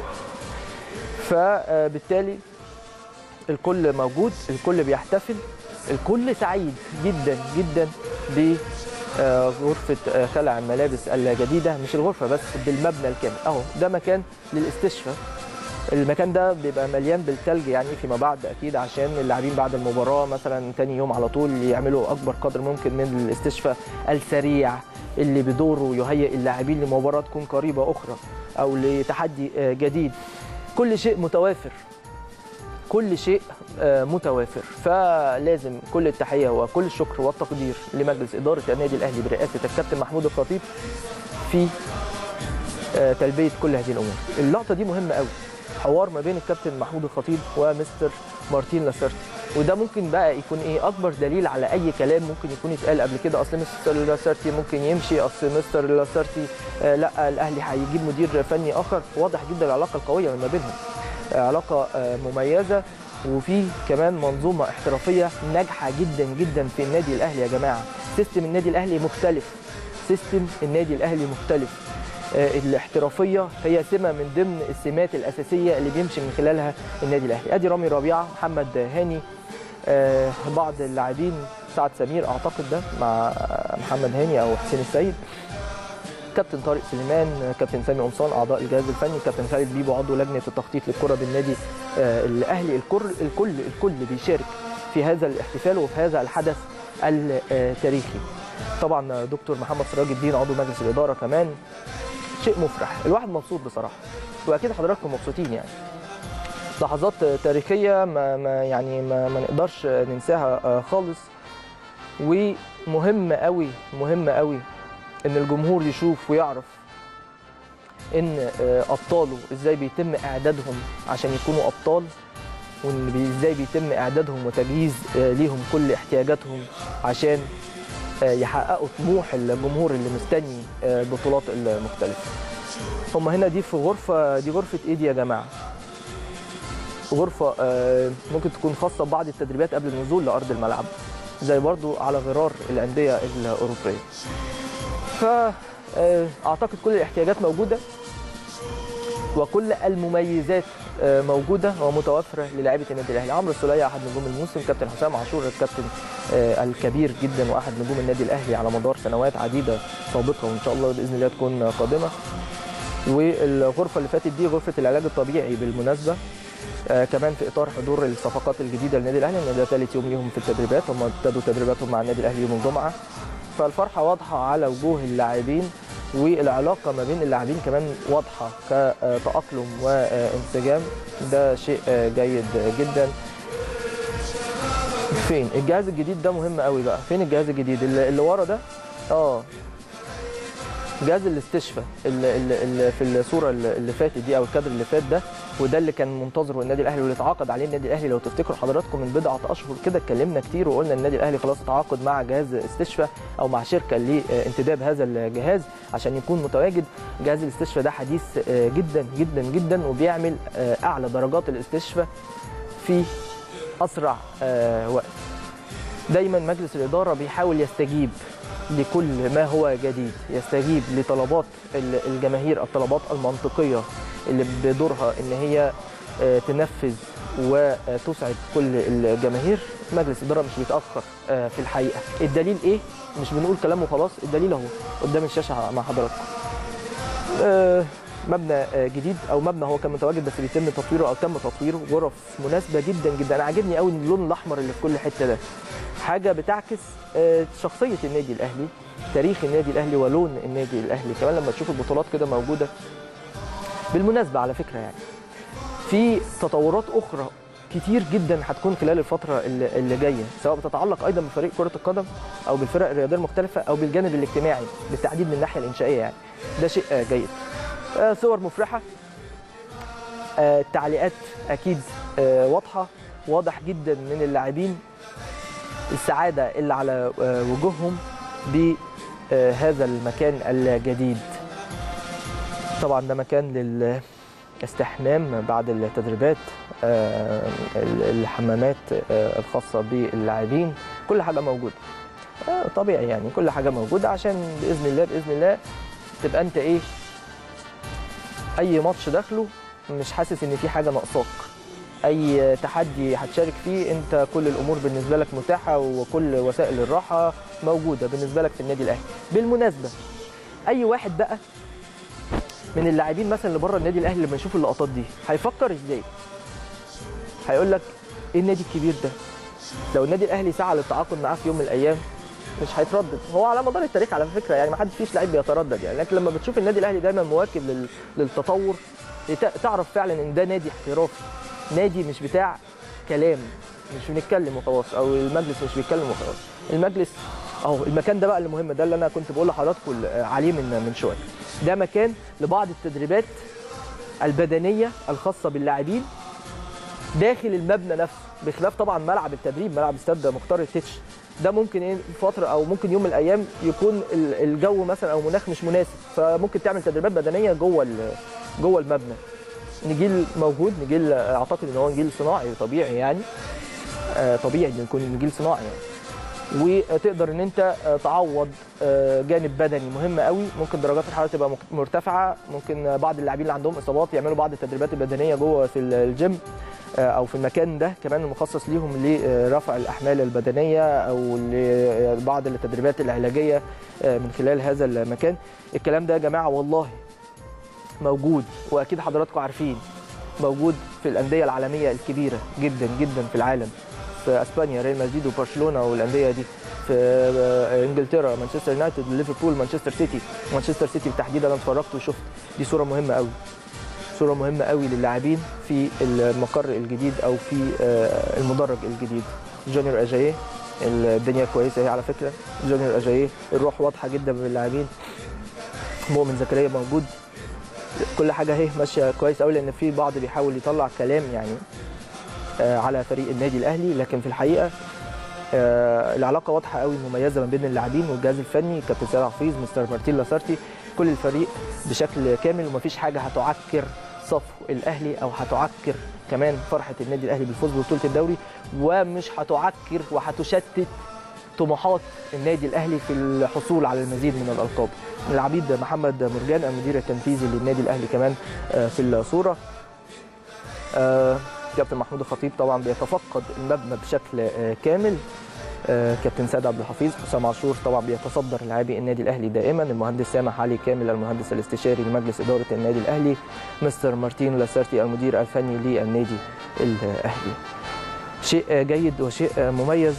فبالتالي الكل موجود الكل بيحتفل الكل سعيد جدا جدا ب آه، غرفة آه، خلع الملابس الجديدة مش الغرفة بس بالمبنى الكامل اهو ده مكان للاستشفاء المكان ده بيبقى مليان بالثلج يعني فيما بعد اكيد عشان اللاعبين بعد المباراة مثلا تاني يوم على طول يعملوا اكبر قدر ممكن من الاستشفاء السريع اللي بدوره يهيئ اللاعبين لمباراة تكون قريبة اخرى او لتحدي آه، جديد كل شيء متوافر كل شيء آه، متوافر فلازم كل التحيه وكل الشكر والتقدير لمجلس اداره النادي الاهلي برئاسه الكابتن محمود الخطيب في آه، تلبيه كل هذه الامور. اللقطه دي مهمه قوي حوار ما بين الكابتن محمود الخطيب ومستر مارتين لاسارتي وده ممكن بقى يكون ايه اكبر دليل على اي كلام ممكن يكون يتقال قبل كده اصل مستر لاسارتي ممكن يمشي اصل مستر لاسارتي آه لا الاهلي هيجيب مدير فني اخر واضح جدا العلاقه القويه ما بينهم علاقه آه، مميزه وفي كمان منظومه احترافيه ناجحه جدا جدا في النادي الاهلي يا جماعه سيستم النادي الاهلي مختلف سيستم النادي الاهلي مختلف آه، الاحترافيه هي سمه من ضمن السمات الاساسيه اللي بيمشي من خلالها النادي الاهلي ادي رامي ربيعه محمد هاني آه، بعض اللاعبين سعد سمير اعتقد ده مع محمد هاني او حسين السيد كابتن طارق سليمان كابتن سامي قمصان اعضاء الجهاز الفني كابتن خالد بيبو عضو لجنه التخطيط للكره بالنادي آه، الاهلي الكل الكل الكل بيشارك في هذا الاحتفال وفي هذا الحدث التاريخي طبعا دكتور محمد سراج الدين عضو مجلس الاداره كمان شيء مفرح الواحد مبسوط بصراحه واكيد حضراتكم مبسوطين يعني لحظات تاريخيه ما, ما يعني ما, ما نقدرش ننساها آه، خالص ومهم قوي مهم قوي ان الجمهور يشوف ويعرف ان آه، ابطاله ازاي بيتم اعدادهم عشان يكونوا ابطال وان بي- ازاي بيتم اعدادهم وتجهيز آه، ليهم كل احتياجاتهم عشان آه، يحققوا طموح الجمهور اللي مستني آه، البطولات المختلفه هم هنا دي في غرفه دي غرفه ايه دي يا جماعه غرفه آه، ممكن تكون خاصه ببعض التدريبات قبل النزول لارض الملعب زي برضو على غرار الانديه الاوروبيه فاعتقد كل الاحتياجات موجوده وكل المميزات آه، موجوده ومتوفره للاعيبه النادي الاهلي عمرو السوليه احد نجوم الموسم كابتن حسام عاشور الكابتن آه، الكبير جدا واحد نجوم النادي الاهلي على مدار سنوات عديده سابقه وان شاء الله باذن الله تكون قادمه والغرفه اللي فاتت دي غرفه العلاج الطبيعي بالمناسبه آه كمان في اطار حضور الصفقات الجديده للنادي الاهلي ان ده ثالث يوم ليهم في التدريبات هم ابتدوا تدريباتهم مع النادي الاهلي يوم الجمعه فالفرحه واضحه على وجوه اللاعبين والعلاقه ما بين اللاعبين كمان واضحه كتاقلم وانسجام ده شيء آه، جيد جدا فين الجهاز الجديد ده مهم قوي بقى فين الجهاز الجديد اللي, اللي ورا ده اه جهاز الاستشفاء اللي, اللي, اللي في الصوره اللي اللي فاتت دي او الكادر اللي فات ده وده اللي كان منتظره النادي الاهلي واللي اتعاقد عليه النادي الاهلي لو تفتكروا حضراتكم من بضعه اشهر كده اتكلمنا كتير وقلنا النادي الاهلي خلاص اتعاقد مع جهاز استشفاء او مع شركه لانتداب هذا الجهاز عشان يكون متواجد جهاز الاستشفاء ده حديث آه، جدا جدا جدا وبيعمل آه، اعلى درجات الاستشفاء في اسرع آه، وقت دايما مجلس الاداره بيحاول يستجيب لكل ما هو جديد يستجيب لطلبات ال- الجماهير الطلبات المنطقيه اللي بدورها ان هي آه، تنفذ وتسعد كل الجماهير مجلس الاداره مش بيتاخر آه، في الحقيقه الدليل ايه مش بنقول كلام وخلاص الدليل اهو قدام الشاشه مع حضراتكم آه، مبنى آه، جديد او مبنى هو كان متواجد بس بيتم تطويره او تم تطويره غرف مناسبه جدا جدا انا عاجبني قوي اللون الاحمر اللي في كل حته ده حاجه بتعكس آه، شخصيه النادي الاهلي تاريخ النادي الاهلي ولون النادي الاهلي كمان لما تشوف البطولات كده موجوده بالمناسبه على فكره يعني في تطورات اخرى كتير جدا هتكون خلال الفتره اللي اللي جايه سواء بتتعلق ايضا بفريق كره القدم او بالفرق الرياضيه المختلفه او بالجانب الاجتماعي بالتحديد من الناحيه الانشائيه يعني ده شيء آه، جيد آه، صور مفرحه آه، التعليقات اكيد آه، واضحه واضح جدا من اللاعبين السعاده اللي على آه، وجوههم بهذا المكان الجديد طبعا ده مكان للاستحمام بعد التدريبات آه، الحمامات آه، الخاصه باللاعبين كل حاجه موجوده آه، طبيعي يعني كل حاجه موجوده عشان باذن الله باذن الله تبقى انت ايه اي ماتش داخله مش حاسس ان في حاجه ناقصاك اي تحدي هتشارك فيه انت كل الامور بالنسبه لك متاحه وكل وسائل الراحه موجوده بالنسبه لك في النادي الاهلي بالمناسبه اي واحد بقى من اللاعبين مثلا اللي بره النادي الاهلي لما يشوف اللقطات دي هيفكر ازاي هيقول لك ايه النادي الكبير ده لو النادي الاهلي سعى للتعاقد معاه في يوم من الايام مش هيتردد هو على مدار التاريخ على فكره يعني ما حدش فيش لعيب بيتردد يعني لكن لما بتشوف النادي الاهلي دايما مواكب لل... للتطور بت- تعرف فعلا ان ده نادي احترافي نادي مش بتاع كلام مش بنتكلم وخلاص او المجلس مش بيتكلم وخلاص المجلس اهو المكان ده بقى اللي مهم ده اللي انا كنت بقول لحضراتكم عليه من من شويه ده مكان لبعض التدريبات البدنيه الخاصه باللاعبين داخل المبنى نفسه بخلاف طبعا ملعب التدريب ملعب استاد مختار التتش ده ممكن ايه فتره او ممكن يوم من الايام يكون ال- الجو مثلا او مناخ مش مناسب فممكن تعمل تدريبات بدنيه جوه ال- جوه المبنى نجيل موجود نجيل اعتقد ان هو نجيل صناعي طبيعي يعني آه، طبيعي ان يكون نجيل صناعي يعني وتقدر ان انت آه، تعوض آه، جانب بدني مهم قوي ممكن درجات الحراره تبقى مك- مرتفعه ممكن آه، بعض اللاعبين اللي عندهم اصابات يعملوا بعض التدريبات البدنيه جوه في الجيم آه، او في المكان ده كمان المخصص ليهم لرفع الاحمال البدنيه او لبعض التدريبات العلاجيه آه، من خلال هذا المكان الكلام ده يا جماعه والله موجود واكيد حضراتكم عارفين موجود في الانديه العالميه الكبيره جدا جدا في العالم في اسبانيا ريال مدريد وبرشلونه والانديه دي في آه، انجلترا مانشستر يونايتد ليفربول مانشستر سيتي مانشستر سيتي بالتحديد انا اتفرجت وشفت دي صوره مهمه قوي صوره مهمه قوي للاعبين في المقر الجديد او في آه، المدرج الجديد جونيور اجاييه الدنيا كويسه اهي على فكره جونيور اجاييه الروح واضحه جدا من اللاعبين مؤمن زكريا موجود كل حاجه اهي ماشيه كويس قوي لان في بعض بيحاول يطلع كلام يعني آه، على فريق النادي الاهلي لكن في الحقيقه آه، العلاقه واضحه قوي مميزه ما بين اللاعبين والجهاز الفني كابتن سيد حفيظ مستر مارتين لاسارتي كل الفريق بشكل كامل ومفيش حاجه هتعكر صفو الاهلي او هتعكر كمان فرحه النادي الاهلي بالفوز ببطوله الدوري ومش هتعكر وهتشتت طموحات النادي الاهلي في الحصول على المزيد من الالقاب العبيد محمد مرجان المدير التنفيذي للنادي الاهلي كمان آه، في الصوره آه، كابتن محمود الخطيب طبعا بيتفقد المبنى بشكل آه، كامل آه، كابتن سيد عبد الحفيظ حسام عاشور طبعا بيتصدر لاعبي النادي الاهلي دائما المهندس سامح علي كامل المهندس الاستشاري لمجلس اداره النادي الاهلي مستر مارتين لاسارتي المدير الفني للنادي الاهلي شيء آه، جيد وشيء آه، مميز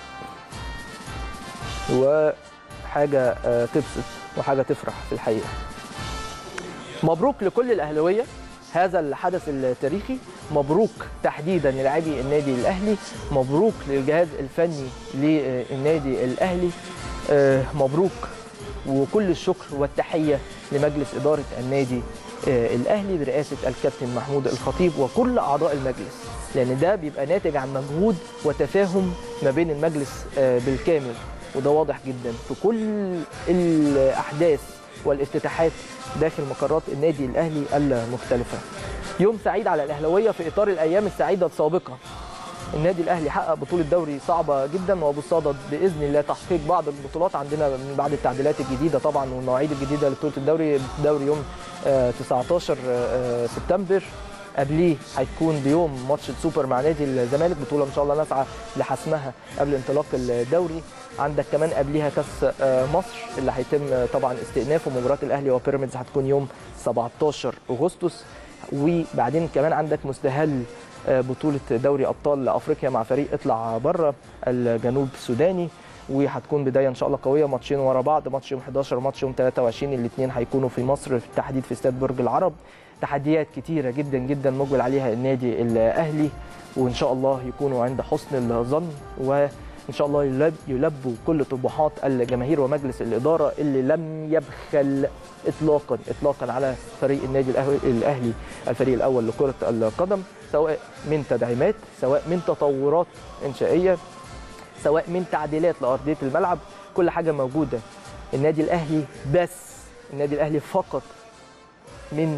وحاجه آه، تبسط وحاجه تفرح في الحقيقه مبروك لكل الاهلاويه هذا الحدث التاريخي مبروك تحديدا للاعبي النادي الاهلي مبروك للجهاز الفني للنادي الاهلي آه، مبروك وكل الشكر والتحيه لمجلس اداره النادي آه، الاهلي برئاسه الكابتن محمود الخطيب وكل اعضاء المجلس لان ده بيبقى ناتج عن مجهود وتفاهم ما بين المجلس آه، بالكامل وده واضح جدا في كل الاحداث والافتتاحات داخل مقرات النادي الاهلي المختلفه. يوم سعيد على الاهلاويه في اطار الايام السعيده السابقه. النادي الاهلي حقق بطوله دوري صعبه جدا وبالصدد باذن الله تحقيق بعض البطولات عندنا من بعد التعديلات الجديده طبعا والمواعيد الجديده لبطوله الدوري الدوري يوم آه، 19 آه، سبتمبر قبليه هيكون بيوم ماتش السوبر مع نادي الزمالك بطوله ان شاء الله نسعى لحسمها قبل انطلاق الدوري عندك كمان قبليها كاس آه، مصر اللي هيتم آه، طبعا استئنافه مباراه الاهلي وبيراميدز هتكون يوم 17 اغسطس وبعدين كمان عندك مستهل آه، بطوله دوري ابطال افريقيا مع فريق اطلع بره الجنوب السوداني وهتكون بدايه ان شاء الله قويه ماتشين ورا بعض ماتش يوم 11 وماتش يوم 23 الاثنين هيكونوا في مصر بالتحديد في استاد برج العرب تحديات كتيره جدا جدا مقبل عليها النادي الاهلي وان شاء الله يكونوا عند حسن الظن وان شاء الله يلب- يلبوا كل طموحات الجماهير ومجلس الاداره اللي لم يبخل اطلاقا اطلاقا على فريق النادي الأهلي- الاهلي الفريق الاول لكره القدم سواء من تدعيمات سواء من تطورات انشائيه سواء من تعديلات لارضيه الملعب كل حاجه موجوده النادي الاهلي بس النادي الاهلي فقط من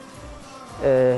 آه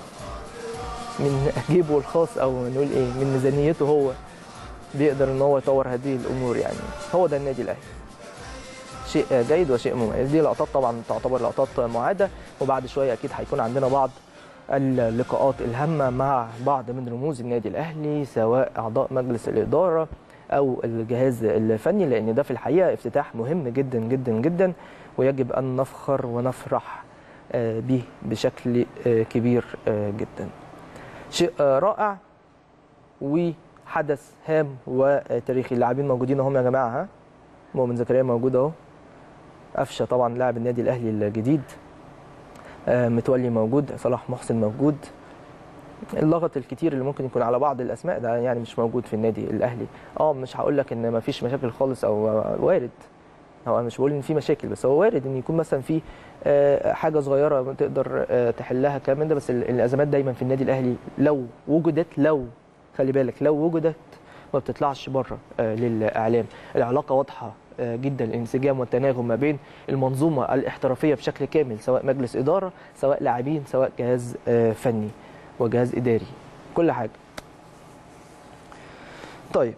من جيبه الخاص او نقول ايه من ميزانيته هو بيقدر ان هو يطور هذه الامور يعني هو ده النادي الاهلي شيء جيد وشيء مميز دي لقطات طبعا تعتبر لقطات معاده وبعد شويه اكيد هيكون عندنا بعض اللقاءات الهامه مع بعض من رموز النادي الاهلي سواء اعضاء مجلس الاداره او الجهاز الفني لان ده في الحقيقه افتتاح مهم جدا جدا جدا ويجب ان نفخر ونفرح آه، به بشكل آه، كبير آه، جدا شيء آه، رائع وحدث هام وتاريخي اللاعبين موجودين اهم يا جماعه ها مؤمن زكريا موجود اهو قفشه طبعا لاعب النادي الاهلي الجديد آه، متولي موجود صلاح محسن موجود اللغط الكتير اللي ممكن يكون على بعض الاسماء ده يعني مش موجود في النادي الاهلي اه مش هقول لك ان ما فيش مشاكل خالص او وارد هو أنا مش بقول ان في مشاكل بس هو وارد ان يكون مثلا في آه، حاجه صغيره تقدر آه، تحلها كمان ده بس ال- الازمات دايما في النادي الاهلي لو وجدت لو خلي بالك لو وجدت ما بتطلعش بره آه، للاعلام العلاقه واضحه آه، جدا الانسجام والتناغم ما بين المنظومه الاحترافيه بشكل كامل سواء مجلس اداره سواء لاعبين سواء جهاز آه، فني وجهاز اداري كل حاجه طيب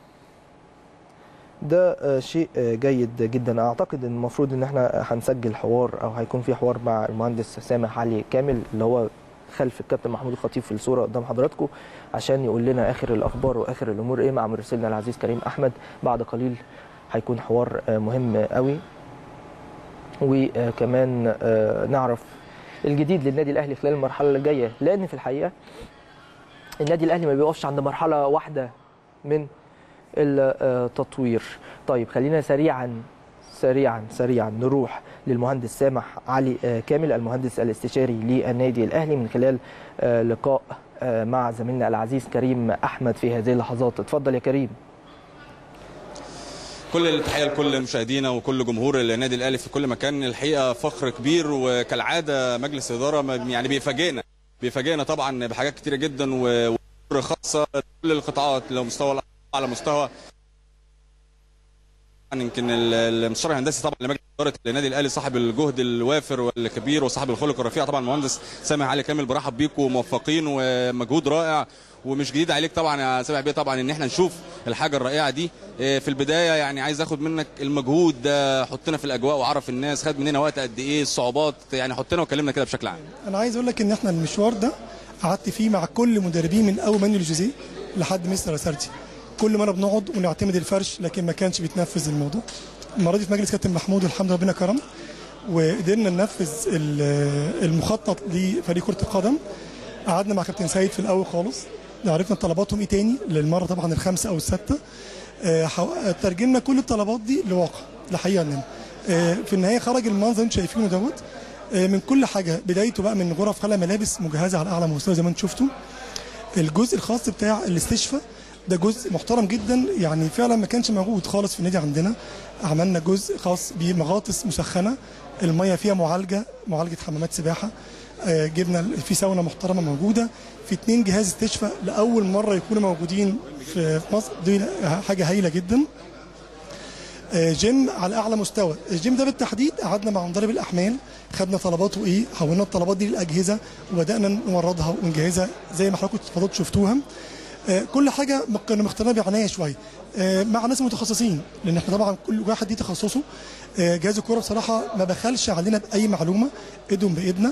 ده آه، شيء آه، جيد جدا اعتقد ان المفروض ان احنا هنسجل حوار او هيكون في حوار مع المهندس سامح علي كامل اللي هو خلف الكابتن محمود الخطيب في الصوره قدام حضراتكم عشان يقول لنا اخر الاخبار واخر الامور ايه مع مرسلنا العزيز كريم احمد بعد قليل هيكون حوار آه، مهم قوي وكمان آه، نعرف الجديد للنادي الاهلي خلال المرحله اللي جايه لان في الحقيقه النادي الاهلي ما بيقفش عند مرحله واحده من التطوير طيب خلينا سريعا سريعا سريعا نروح للمهندس سامح علي آه، كامل المهندس الاستشاري للنادي الاهلي من خلال آه، لقاء آه، مع زميلنا العزيز كريم احمد في هذه اللحظات اتفضل يا كريم كل التحيه لكل مشاهدينا وكل جمهور النادي الاهلي في كل مكان الحقيقه فخر كبير وكالعاده مجلس اداره ما- يعني بيفاجئنا بيفاجئنا طبعا بحاجات كتيره جدا و- وامور خاصه كل القطاعات لو مستوى الأرض على مستوى طبعاً يمكن ال- المستشار الهندسي طبعا لمجلس اداره النادي الاهلي صاحب الجهد الوافر والكبير وصاحب الخلق الرفيع طبعا المهندس سامح علي كامل برحب بيكم وموفقين ومجهود رائع ومش جديد عليك طبعا يا سامح بيه طبعا ان احنا نشوف الحاجه الرائعه دي إيه، في البدايه يعني عايز اخد منك المجهود ده حطنا في الاجواء وعرف الناس خد مننا وقت قد ايه الصعوبات يعني حطنا وكلمنا كده بشكل عام انا عايز اقول لك ان احنا المشوار ده قعدت فيه مع كل مدربين من اول مانويل جوزيه لحد مستر اسارتي كل مره بنقعد ونعتمد الفرش لكن ما كانش بيتنفذ الموضوع المره دي في مجلس كابتن محمود والحمد لله ربنا كرم وقدرنا ننفذ ال- المخطط لفريق كره القدم قعدنا مع كابتن سيد في الاول خالص عرفنا طلباتهم ايه تاني للمره طبعا الخامسه او السادسه آه، حو- ترجمنا كل الطلبات دي لواقع لحقيقه اننا آه، في النهايه خرج المنظر اللي انتم شايفينه دوت آه، من كل حاجه بدايته بقى من غرف خلع ملابس مجهزه على اعلى مستوى زي ما انتم شفتوا الجزء الخاص بتاع الاستشفاء ده جزء محترم جدا يعني فعلا ما كانش موجود خالص في النادي عندنا عملنا جزء خاص بمغاطس مسخنه الميه فيها معالجه معالجه حمامات سباحه آه، جبنا في ساونا محترمه موجوده في اتنين جهاز استشفاء لاول مره يكونوا موجودين في في مصر دي حاجه هايله جدا آه، جيم على اعلى مستوى الجيم ده بالتحديد قعدنا مع مدرب الاحمال خدنا طلباته ايه حولنا الطلبات دي للاجهزه وبدانا نوردها ونجهزها زي ما حضراتكم اتفضلتوا شفتوها آه، كل حاجه مق- كنا مختارينها بعنايه شويه آه، مع ناس متخصصين لان احنا طبعا كل واحد ليه تخصصه آه، جهاز الكوره بصراحه ما بخلش علينا باي معلومه ايدهم بايدنا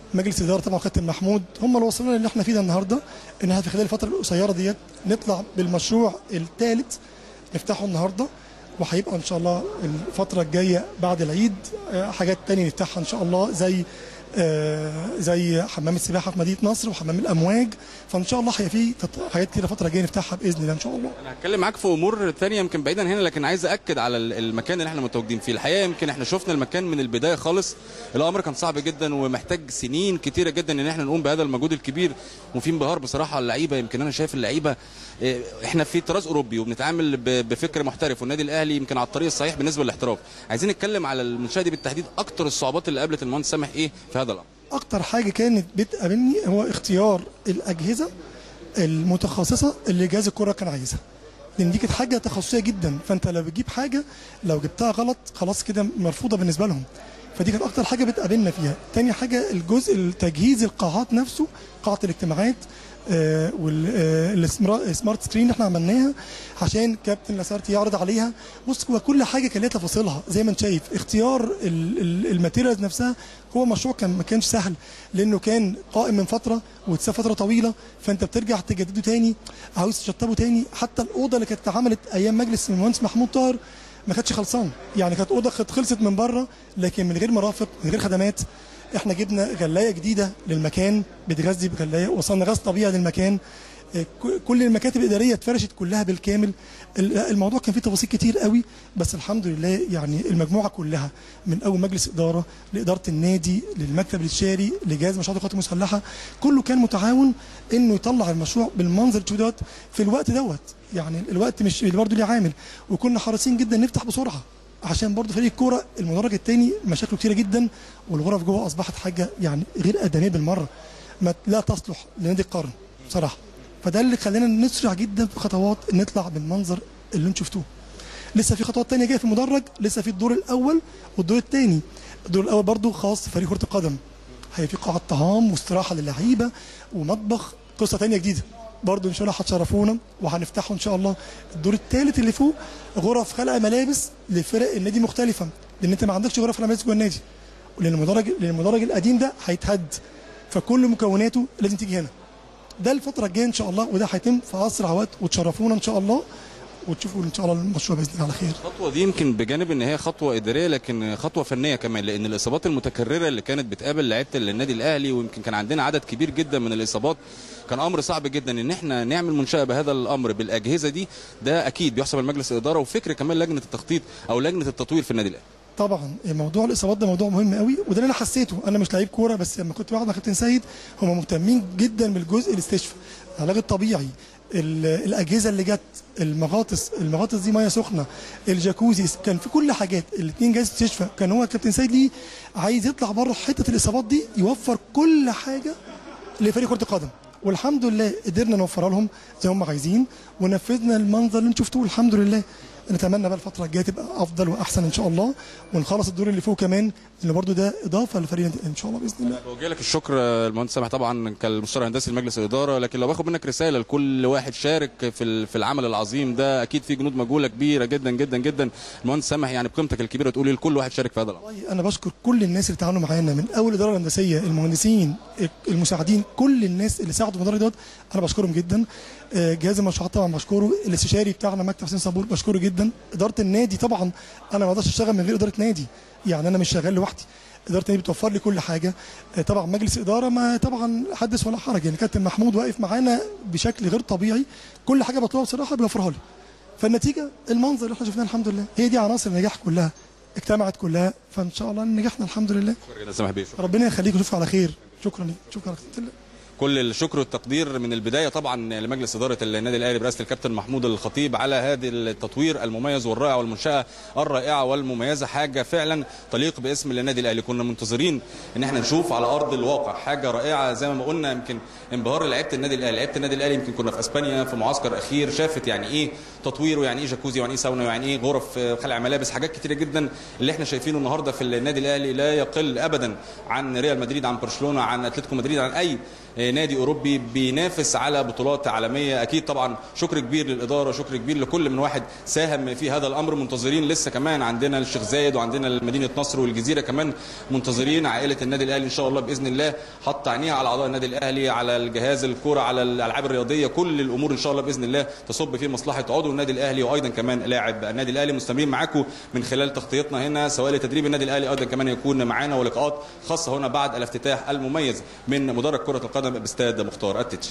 مجلس الاداره طبعا كابتن محمود هم اللي وصلونا اللي احنا فيه ده النهارده ان احنا في خلال الفتره القصيره ديت نطلع بالمشروع الثالث نفتحه النهارده وهيبقى ان شاء الله الفتره الجايه بعد العيد آه، حاجات تانية نفتحها ان شاء الله زي آه، زي حمام السباحه في مدينه نصر وحمام الامواج فان شاء الله هيبقى في تط- حاجات كده الفتره الجايه نفتحها باذن الله ان شاء الله انا هتكلم معاك في امور ثانيه يمكن بعيدا هنا لكن عايز اكد على ال- المكان اللي احنا متواجدين فيه الحقيقه يمكن احنا شفنا المكان من البدايه خالص الامر كان صعب جدا ومحتاج سنين كتيره جدا ان احنا نقوم بهذا المجهود الكبير وفي انبهار بصراحه اللعيبه يمكن انا شايف اللعيبه اه، احنا في طراز اوروبي وبنتعامل ب- بفكر محترف والنادي الاهلي يمكن على الطريق الصحيح بالنسبه للاحتراف عايزين نتكلم على المنشاه دي بالتحديد اكتر الصعوبات اللي قابلت المهندس سامح ايه في هذا الامر اكتر حاجه كانت بتقابلني هو اختيار الاجهزه المتخصصه اللي جهاز الكره كان عايزها لان دي كانت حاجه تخصصيه جدا فانت لو بتجيب حاجه لو جبتها غلط خلاص كده مرفوضه بالنسبه لهم فدي كانت اكتر حاجه بتقابلنا فيها تاني حاجه الجزء التجهيز القاعات نفسه قاعه الاجتماعات والسمارت سكرين اللي احنا عملناها عشان كابتن لاسارتي يعرض عليها بص هو كل حاجه كان لها تفاصيلها زي ما انت شايف اختيار ال- ال- الماتيريالز نفسها هو مشروع كان ما كانش سهل لانه كان قائم من فتره واتساب فتره طويله فانت بترجع تجدده تاني عاوز تشطبه تاني حتى الاوضه اللي كانت اتعملت ايام مجلس المهندس محمود طاهر ما كانتش خلصان يعني كانت اوضه كانت خلصت من بره لكن من غير مرافق من غير خدمات احنا جبنا غلايه جديده للمكان بتغذي بغلايه وصلنا غاز طبيعي للمكان اه، ك- كل المكاتب الاداريه اتفرشت كلها بالكامل ال- الموضوع كان فيه تفاصيل كتير قوي بس الحمد لله يعني المجموعه كلها من اول مجلس اداره لاداره النادي للمكتب الاستشاري لجهاز مشروعات القوات المسلحه كله كان متعاون انه يطلع المشروع بالمنظر دوت في الوقت دوت يعني الوقت مش برضه ليه عامل وكنا حريصين جدا نفتح بسرعه عشان برضه فريق الكوره المدرج الثاني مشاكله كتيره جدا والغرف جوه اصبحت حاجه يعني غير ادميه بالمره ما لا تصلح لنادي القرن بصراحه فده اللي خلانا نسرع جدا في خطوات نطلع بالمنظر اللي انتم شفتوه لسه في خطوات تانية جايه في المدرج لسه في الدور الاول والدور الثاني الدور الاول برضه خاص فريق كره القدم هي في قاعه طعام واستراحه للعيبه ومطبخ قصه تانية جديده برضه ان شاء الله هتشرفونا وهنفتحه ان شاء الله الدور الثالث اللي فوق غرف خلع ملابس لفرق النادي مختلفه لان انت ما عندكش غرف خلع ملابس جوه النادي لان المدرج لان المدرج القديم ده هيتهد فكل مكوناته لازم تيجي هنا ده الفتره الجايه ان شاء الله وده هيتم في اسرع وقت وتشرفونا ان شاء الله وتشوفوا ان شاء الله المشروع باذن الله على خير الخطوه دي يمكن بجانب ان هي خطوه اداريه لكن خطوه فنيه كمان لان الاصابات المتكرره اللي كانت بتقابل لعيبه النادي الاهلي ويمكن كان عندنا عدد كبير جدا من الاصابات كان امر صعب جدا ان احنا نعمل منشاه بهذا الامر بالاجهزه دي ده اكيد بيحسب المجلس الاداره وفكر كمان لجنه التخطيط او لجنه التطوير في النادي الاهلي طبعا موضوع الاصابات ده موضوع مهم قوي وده اللي انا حسيته انا مش لعيب كوره بس لما كنت بقعد مع كابتن سيد هم مهتمين جدا بالجزء الاستشفاء العلاج الطبيعي ال- الاجهزه اللي جت المغاطس المغاطس دي ميه سخنه الجاكوزي كان في كل حاجات الاثنين جهاز استشفاء كان هو كابتن سيد ليه عايز يطلع بره حته الاصابات دي يوفر كل حاجه لفريق كره القدم والحمد لله قدرنا نوفرها لهم زي ما هم عايزين ونفذنا المنظر اللي انتم شفتوه الحمد لله نتمنى بقى الفتره الجايه تبقى افضل واحسن ان شاء الله ونخلص الدور اللي فوق كمان اللي برضو ده اضافه لفريق النادي ان شاء الله باذن الله بوجه لك الشكر المهندس سامح طبعا كالمستشار الهندسي لمجلس الاداره لكن لو باخد منك رساله لكل واحد شارك في ال- في العمل العظيم ده اكيد في جنود مجهوله كبيره جدا جدا جدا المهندس سامح يعني بقيمتك الكبيره تقولي لكل واحد شارك في هذا الامر والله انا بشكر كل الناس اللي تعاونوا معانا من اول الاداره الهندسيه المهندسين المساعدين كل الناس اللي ساعدوا في المدرج دوت انا بشكرهم جدا آه، جهاز المشروعات طبعا بشكره الاستشاري بتاعنا مكتب حسين صبور بشكره جدا اداره النادي طبعا انا ما اقدرش اشتغل من غير اداره نادي يعني انا مش شغال لوحدي اداره النادي بتوفر لي كل حاجه آه، طبعا مجلس اداره ما طبعا حدث ولا حرج يعني كابتن محمود واقف معانا بشكل غير طبيعي كل حاجه بطلبها بصراحه بيوفرها لي فالنتيجه المنظر اللي احنا شفناه الحمد لله هي دي عناصر النجاح كلها اجتمعت كلها فان شاء الله نجحنا الحمد لله شكرا جدا سامح بيه شكرا. ربنا يخليك ونشوفك على خير شكرا لك شكرا لك كل الشكر والتقدير من البدايه طبعا لمجلس اداره النادي الاهلي برئاسه الكابتن محمود الخطيب على هذا التطوير المميز والرائع والمنشاه الرائعه والمميزه حاجه فعلا تليق باسم النادي الاهلي كنا منتظرين ان احنا نشوف على ارض الواقع حاجه رائعه زي ما قلنا يمكن انبهار لعيبه النادي الاهلي لعيبه النادي الاهلي يمكن كنا في اسبانيا في معسكر اخير شافت يعني ايه تطوير ويعني ايه جاكوزي ويعني ايه ساونا ويعني ايه غرف خلع ملابس حاجات كتيره جدا اللي احنا شايفينه النهارده في النادي الاهلي لا يقل ابدا عن ريال مدريد عن برشلونه عن اتلتيكو مدريد عن اي آه، نادي اوروبي بينافس على بطولات عالميه اكيد طبعا شكر كبير للاداره شكر كبير لكل من واحد ساهم في هذا الامر منتظرين لسه كمان عندنا الشيخ زايد وعندنا مدينه نصر والجزيره كمان منتظرين عائله النادي الاهلي ان شاء الله باذن الله حط عينيها على اعضاء النادي الاهلي على الجهاز الكره على الالعاب الرياضيه كل الامور ان شاء الله باذن الله تصب في مصلحه عضو النادي الاهلي وايضا كمان لاعب النادي الاهلي مستمرين معاكم من خلال تغطيتنا هنا سواء لتدريب النادي الاهلي ايضا كمان يكون معانا ولقاءات خاصه هنا بعد الافتتاح المميز من مدرج كره القدم باستاد مختار التتش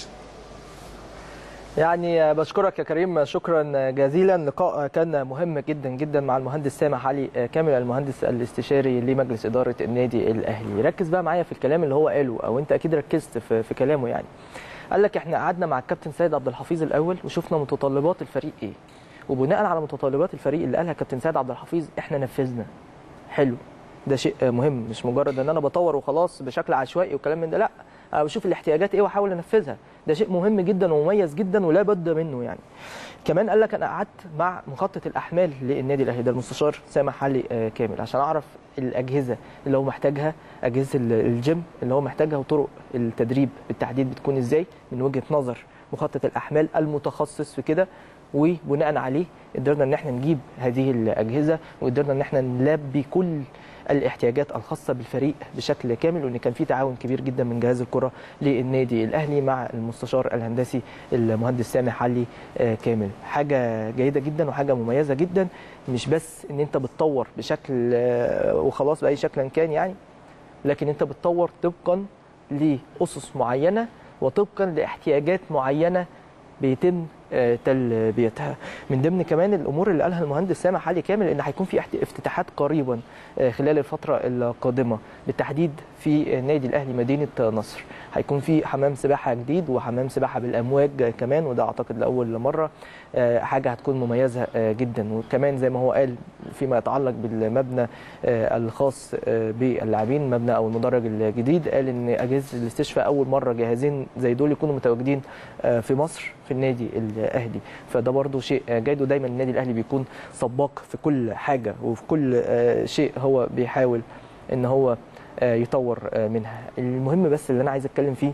يعني بشكرك يا كريم شكرا جزيلا لقاء كان مهم جدا جدا مع المهندس سامح علي كامل المهندس الاستشاري لمجلس اداره النادي الاهلي ركز بقى معايا في الكلام اللي هو قاله او انت اكيد ركزت في, في كلامه يعني قال لك احنا قعدنا مع الكابتن سيد عبد الحفيظ الاول وشفنا متطلبات الفريق ايه وبناء على متطلبات الفريق اللي قالها كابتن سيد عبد الحفيظ احنا نفذنا حلو ده شيء مهم مش مجرد ان انا بطور وخلاص بشكل عشوائي وكلام من ده لا انا بشوف الاحتياجات ايه واحاول انفذها ده شيء مهم جدا ومميز جدا ولا بد منه يعني كمان قال لك انا قعدت مع مخطط الاحمال للنادي الاهلي ده المستشار سامح علي آه، كامل عشان اعرف الاجهزه اللي هو محتاجها اجهزه ال- الجيم اللي هو محتاجها وطرق التدريب بالتحديد بتكون ازاي من وجهه نظر مخطط الاحمال المتخصص في كده وبناء عليه قدرنا ان احنا نجيب هذه الاجهزه وقدرنا ان احنا نلبي كل الاحتياجات الخاصه بالفريق بشكل كامل وان كان في تعاون كبير جدا من جهاز الكره للنادي الاهلي مع المستشار الهندسي المهندس سامح علي آه، كامل حاجه جيده جدا وحاجه مميزه جدا مش بس ان انت بتطور بشكل آه، وخلاص باي شكل كان يعني لكن انت بتطور طبقا لاسس معينه وطبقا لاحتياجات معينه بيتم آه، تلبيتها من ضمن كمان الامور اللي قالها المهندس سامح علي كامل ان هيكون في احت- افتتاحات قريبا آه، خلال الفتره القادمه بالتحديد في النادي الاهلي مدينه نصر هيكون في حمام سباحه جديد وحمام سباحه بالامواج كمان وده اعتقد لاول مره آه، حاجه هتكون مميزه آه، جدا وكمان زي ما هو قال فيما يتعلق بالمبنى آه، الخاص آه، باللاعبين مبنى او المدرج الجديد قال ان اجهزه الاستشفاء اول مره جهازين زي دول يكونوا متواجدين آه، في مصر في النادي الاهلي فده برضو شيء آه، جيد ودايما النادي الاهلي بيكون سباق في كل حاجه وفي كل آه، شيء هو بيحاول ان هو آه، يطور آه، منها المهم بس اللي انا عايز اتكلم فيه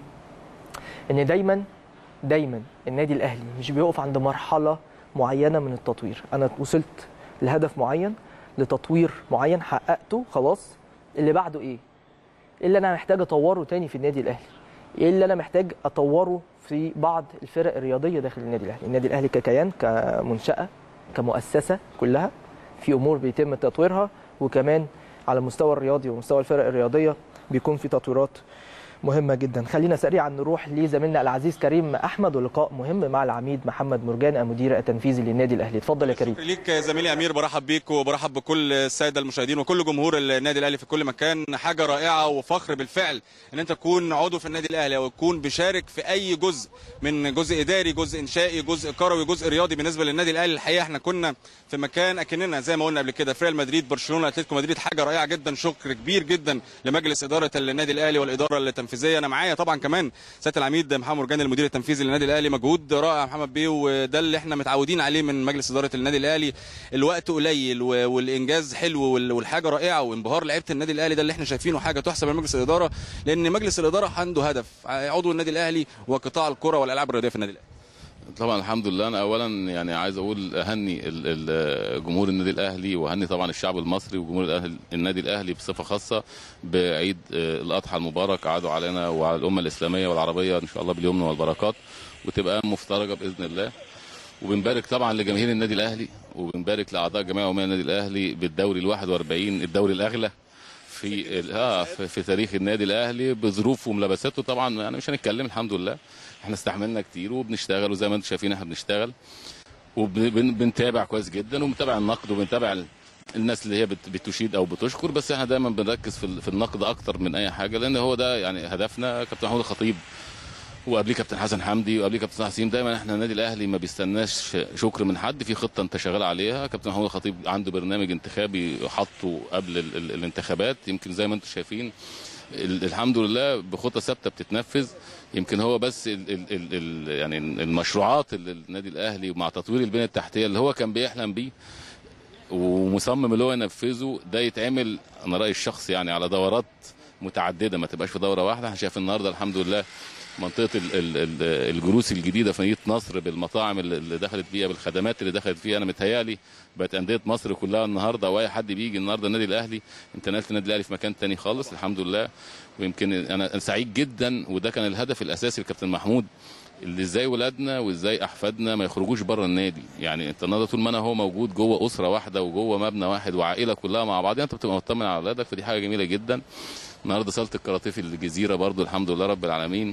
ان دايما دايما النادي الاهلي مش بيقف عند مرحله معينه من التطوير انا وصلت لهدف معين لتطوير معين حققته خلاص اللي بعده ايه ايه اللي انا محتاج اطوره تاني في النادي الاهلي ايه اللي انا محتاج اطوره في بعض الفرق الرياضيه داخل النادي الاهلي النادي الاهلي ككيان كمنشاه كمؤسسه كلها في امور بيتم تطويرها وكمان على المستوى الرياضي ومستوى الفرق الرياضيه بيكون في تطويرات مهمة جدا خلينا سريعا نروح لزميلنا العزيز كريم أحمد ولقاء مهم مع العميد محمد مرجان المدير التنفيذي للنادي الأهلي اتفضل يا كريم شكرا ليك يا زميلي امير برحب بيك وبرحب بكل الساده المشاهدين وكل جمهور النادي الاهلي في كل مكان حاجه رائعه وفخر بالفعل ان انت تكون عضو في النادي الاهلي او تكون بشارك في اي جزء من جزء اداري جزء انشائي جزء كروي جزء رياضي بالنسبه للنادي الاهلي الحقيقه احنا كنا في مكان اكننا زي ما قلنا قبل كده في ريال مدريد برشلونه اتلتيكو مدريد حاجه رائعه جدا شكر كبير جدا لمجلس اداره النادي الاهلي والاداره التنفيذيه انا معايا طبعا كمان سياده العميد محمد مرجان المدير التنفيذي للنادي الاهلي مجهود رائع محمد بيه وده اللي احنا متعودين عليه من مجلس اداره النادي الاهلي الوقت قليل و- والانجاز حلو وال- والحاجه رائعه وانبهار لعيبه النادي الاهلي ده اللي احنا شايفينه حاجه تحسب لمجلس الاداره لان مجلس الاداره عنده هدف عضو النادي الاهلي وقطاع الكره والالعاب الرياضيه في النادي الاهلي طبعا الحمد لله انا اولا يعني عايز اقول اهني ال- ال- جمهور النادي الاهلي واهني طبعا الشعب المصري وجمهور الأهل- النادي الاهلي بصفه خاصه بعيد آه، الاضحى المبارك عادوا علينا وعلى الامه الاسلاميه والعربيه ان شاء الله باليمن والبركات وتبقى أيام مفترجه باذن الله وبنبارك طبعا لجماهير النادي الاهلي وبنبارك لاعضاء جمعيه عموميه النادي الاهلي بالدوري ال 41 الدوري الاغلى في ال- اه في, في تاريخ النادي الاهلي بظروفه وملابساته طبعا يعني مش هنتكلم الحمد لله احنا استحملنا كتير وبنشتغل وزي ما انتم شايفين احنا بنشتغل وبنتابع كويس جدا وبنتابع النقد وبنتابع ال- الناس اللي هي بت- بتشيد او بتشكر بس احنا دايما بنركز في ال- في النقد اكتر من اي حاجه لان هو ده يعني هدفنا كابتن محمود الخطيب وقبليه كابتن حسن حمدي وقبليه كابتن حسين دايما احنا النادي الاهلي ما بيستناش شكر من حد في خطه انت شغال عليها كابتن محمود الخطيب عنده برنامج انتخابي حاطه قبل ال ال الانتخابات يمكن زي ما انتم شايفين ال- الحمد لله بخطه ثابته بتتنفذ يمكن هو بس ال ال ال ال يعني المشروعات اللي النادي الاهلي مع تطوير البنيه التحتيه اللي هو كان بيحلم بيه ومصمم اللي هو ينفذه ده يتعمل انا رايي الشخصي يعني على دورات متعدده ما تبقاش في دوره واحده احنا شايف النهارده الحمد لله منطقه ال- ال- ال- الجلوس الجديده في مدينه نصر بالمطاعم اللي اللي دخلت فيها بالخدمات اللي دخلت فيها انا متهيألي بقت انديه مصر كلها النهارده واي حد بيجي النهارده النادي الاهلي انت نقلت النادي الاهلي في مكان تاني خالص الحمد لله ويمكن انا سعيد جدا وده كان الهدف الاساسي لكابتن محمود اللي ازاي ولادنا وازاي احفادنا ما يخرجوش بره النادي يعني انت النهارده طول ما انا هو موجود جوه اسره واحده وجوه مبنى واحد وعائله كلها مع بعض انت بتبقى مطمن على اولادك فدي حاجه جميله جدا النهارده صاله الكاراتيه في الجزيره برضو الحمد لله رب العالمين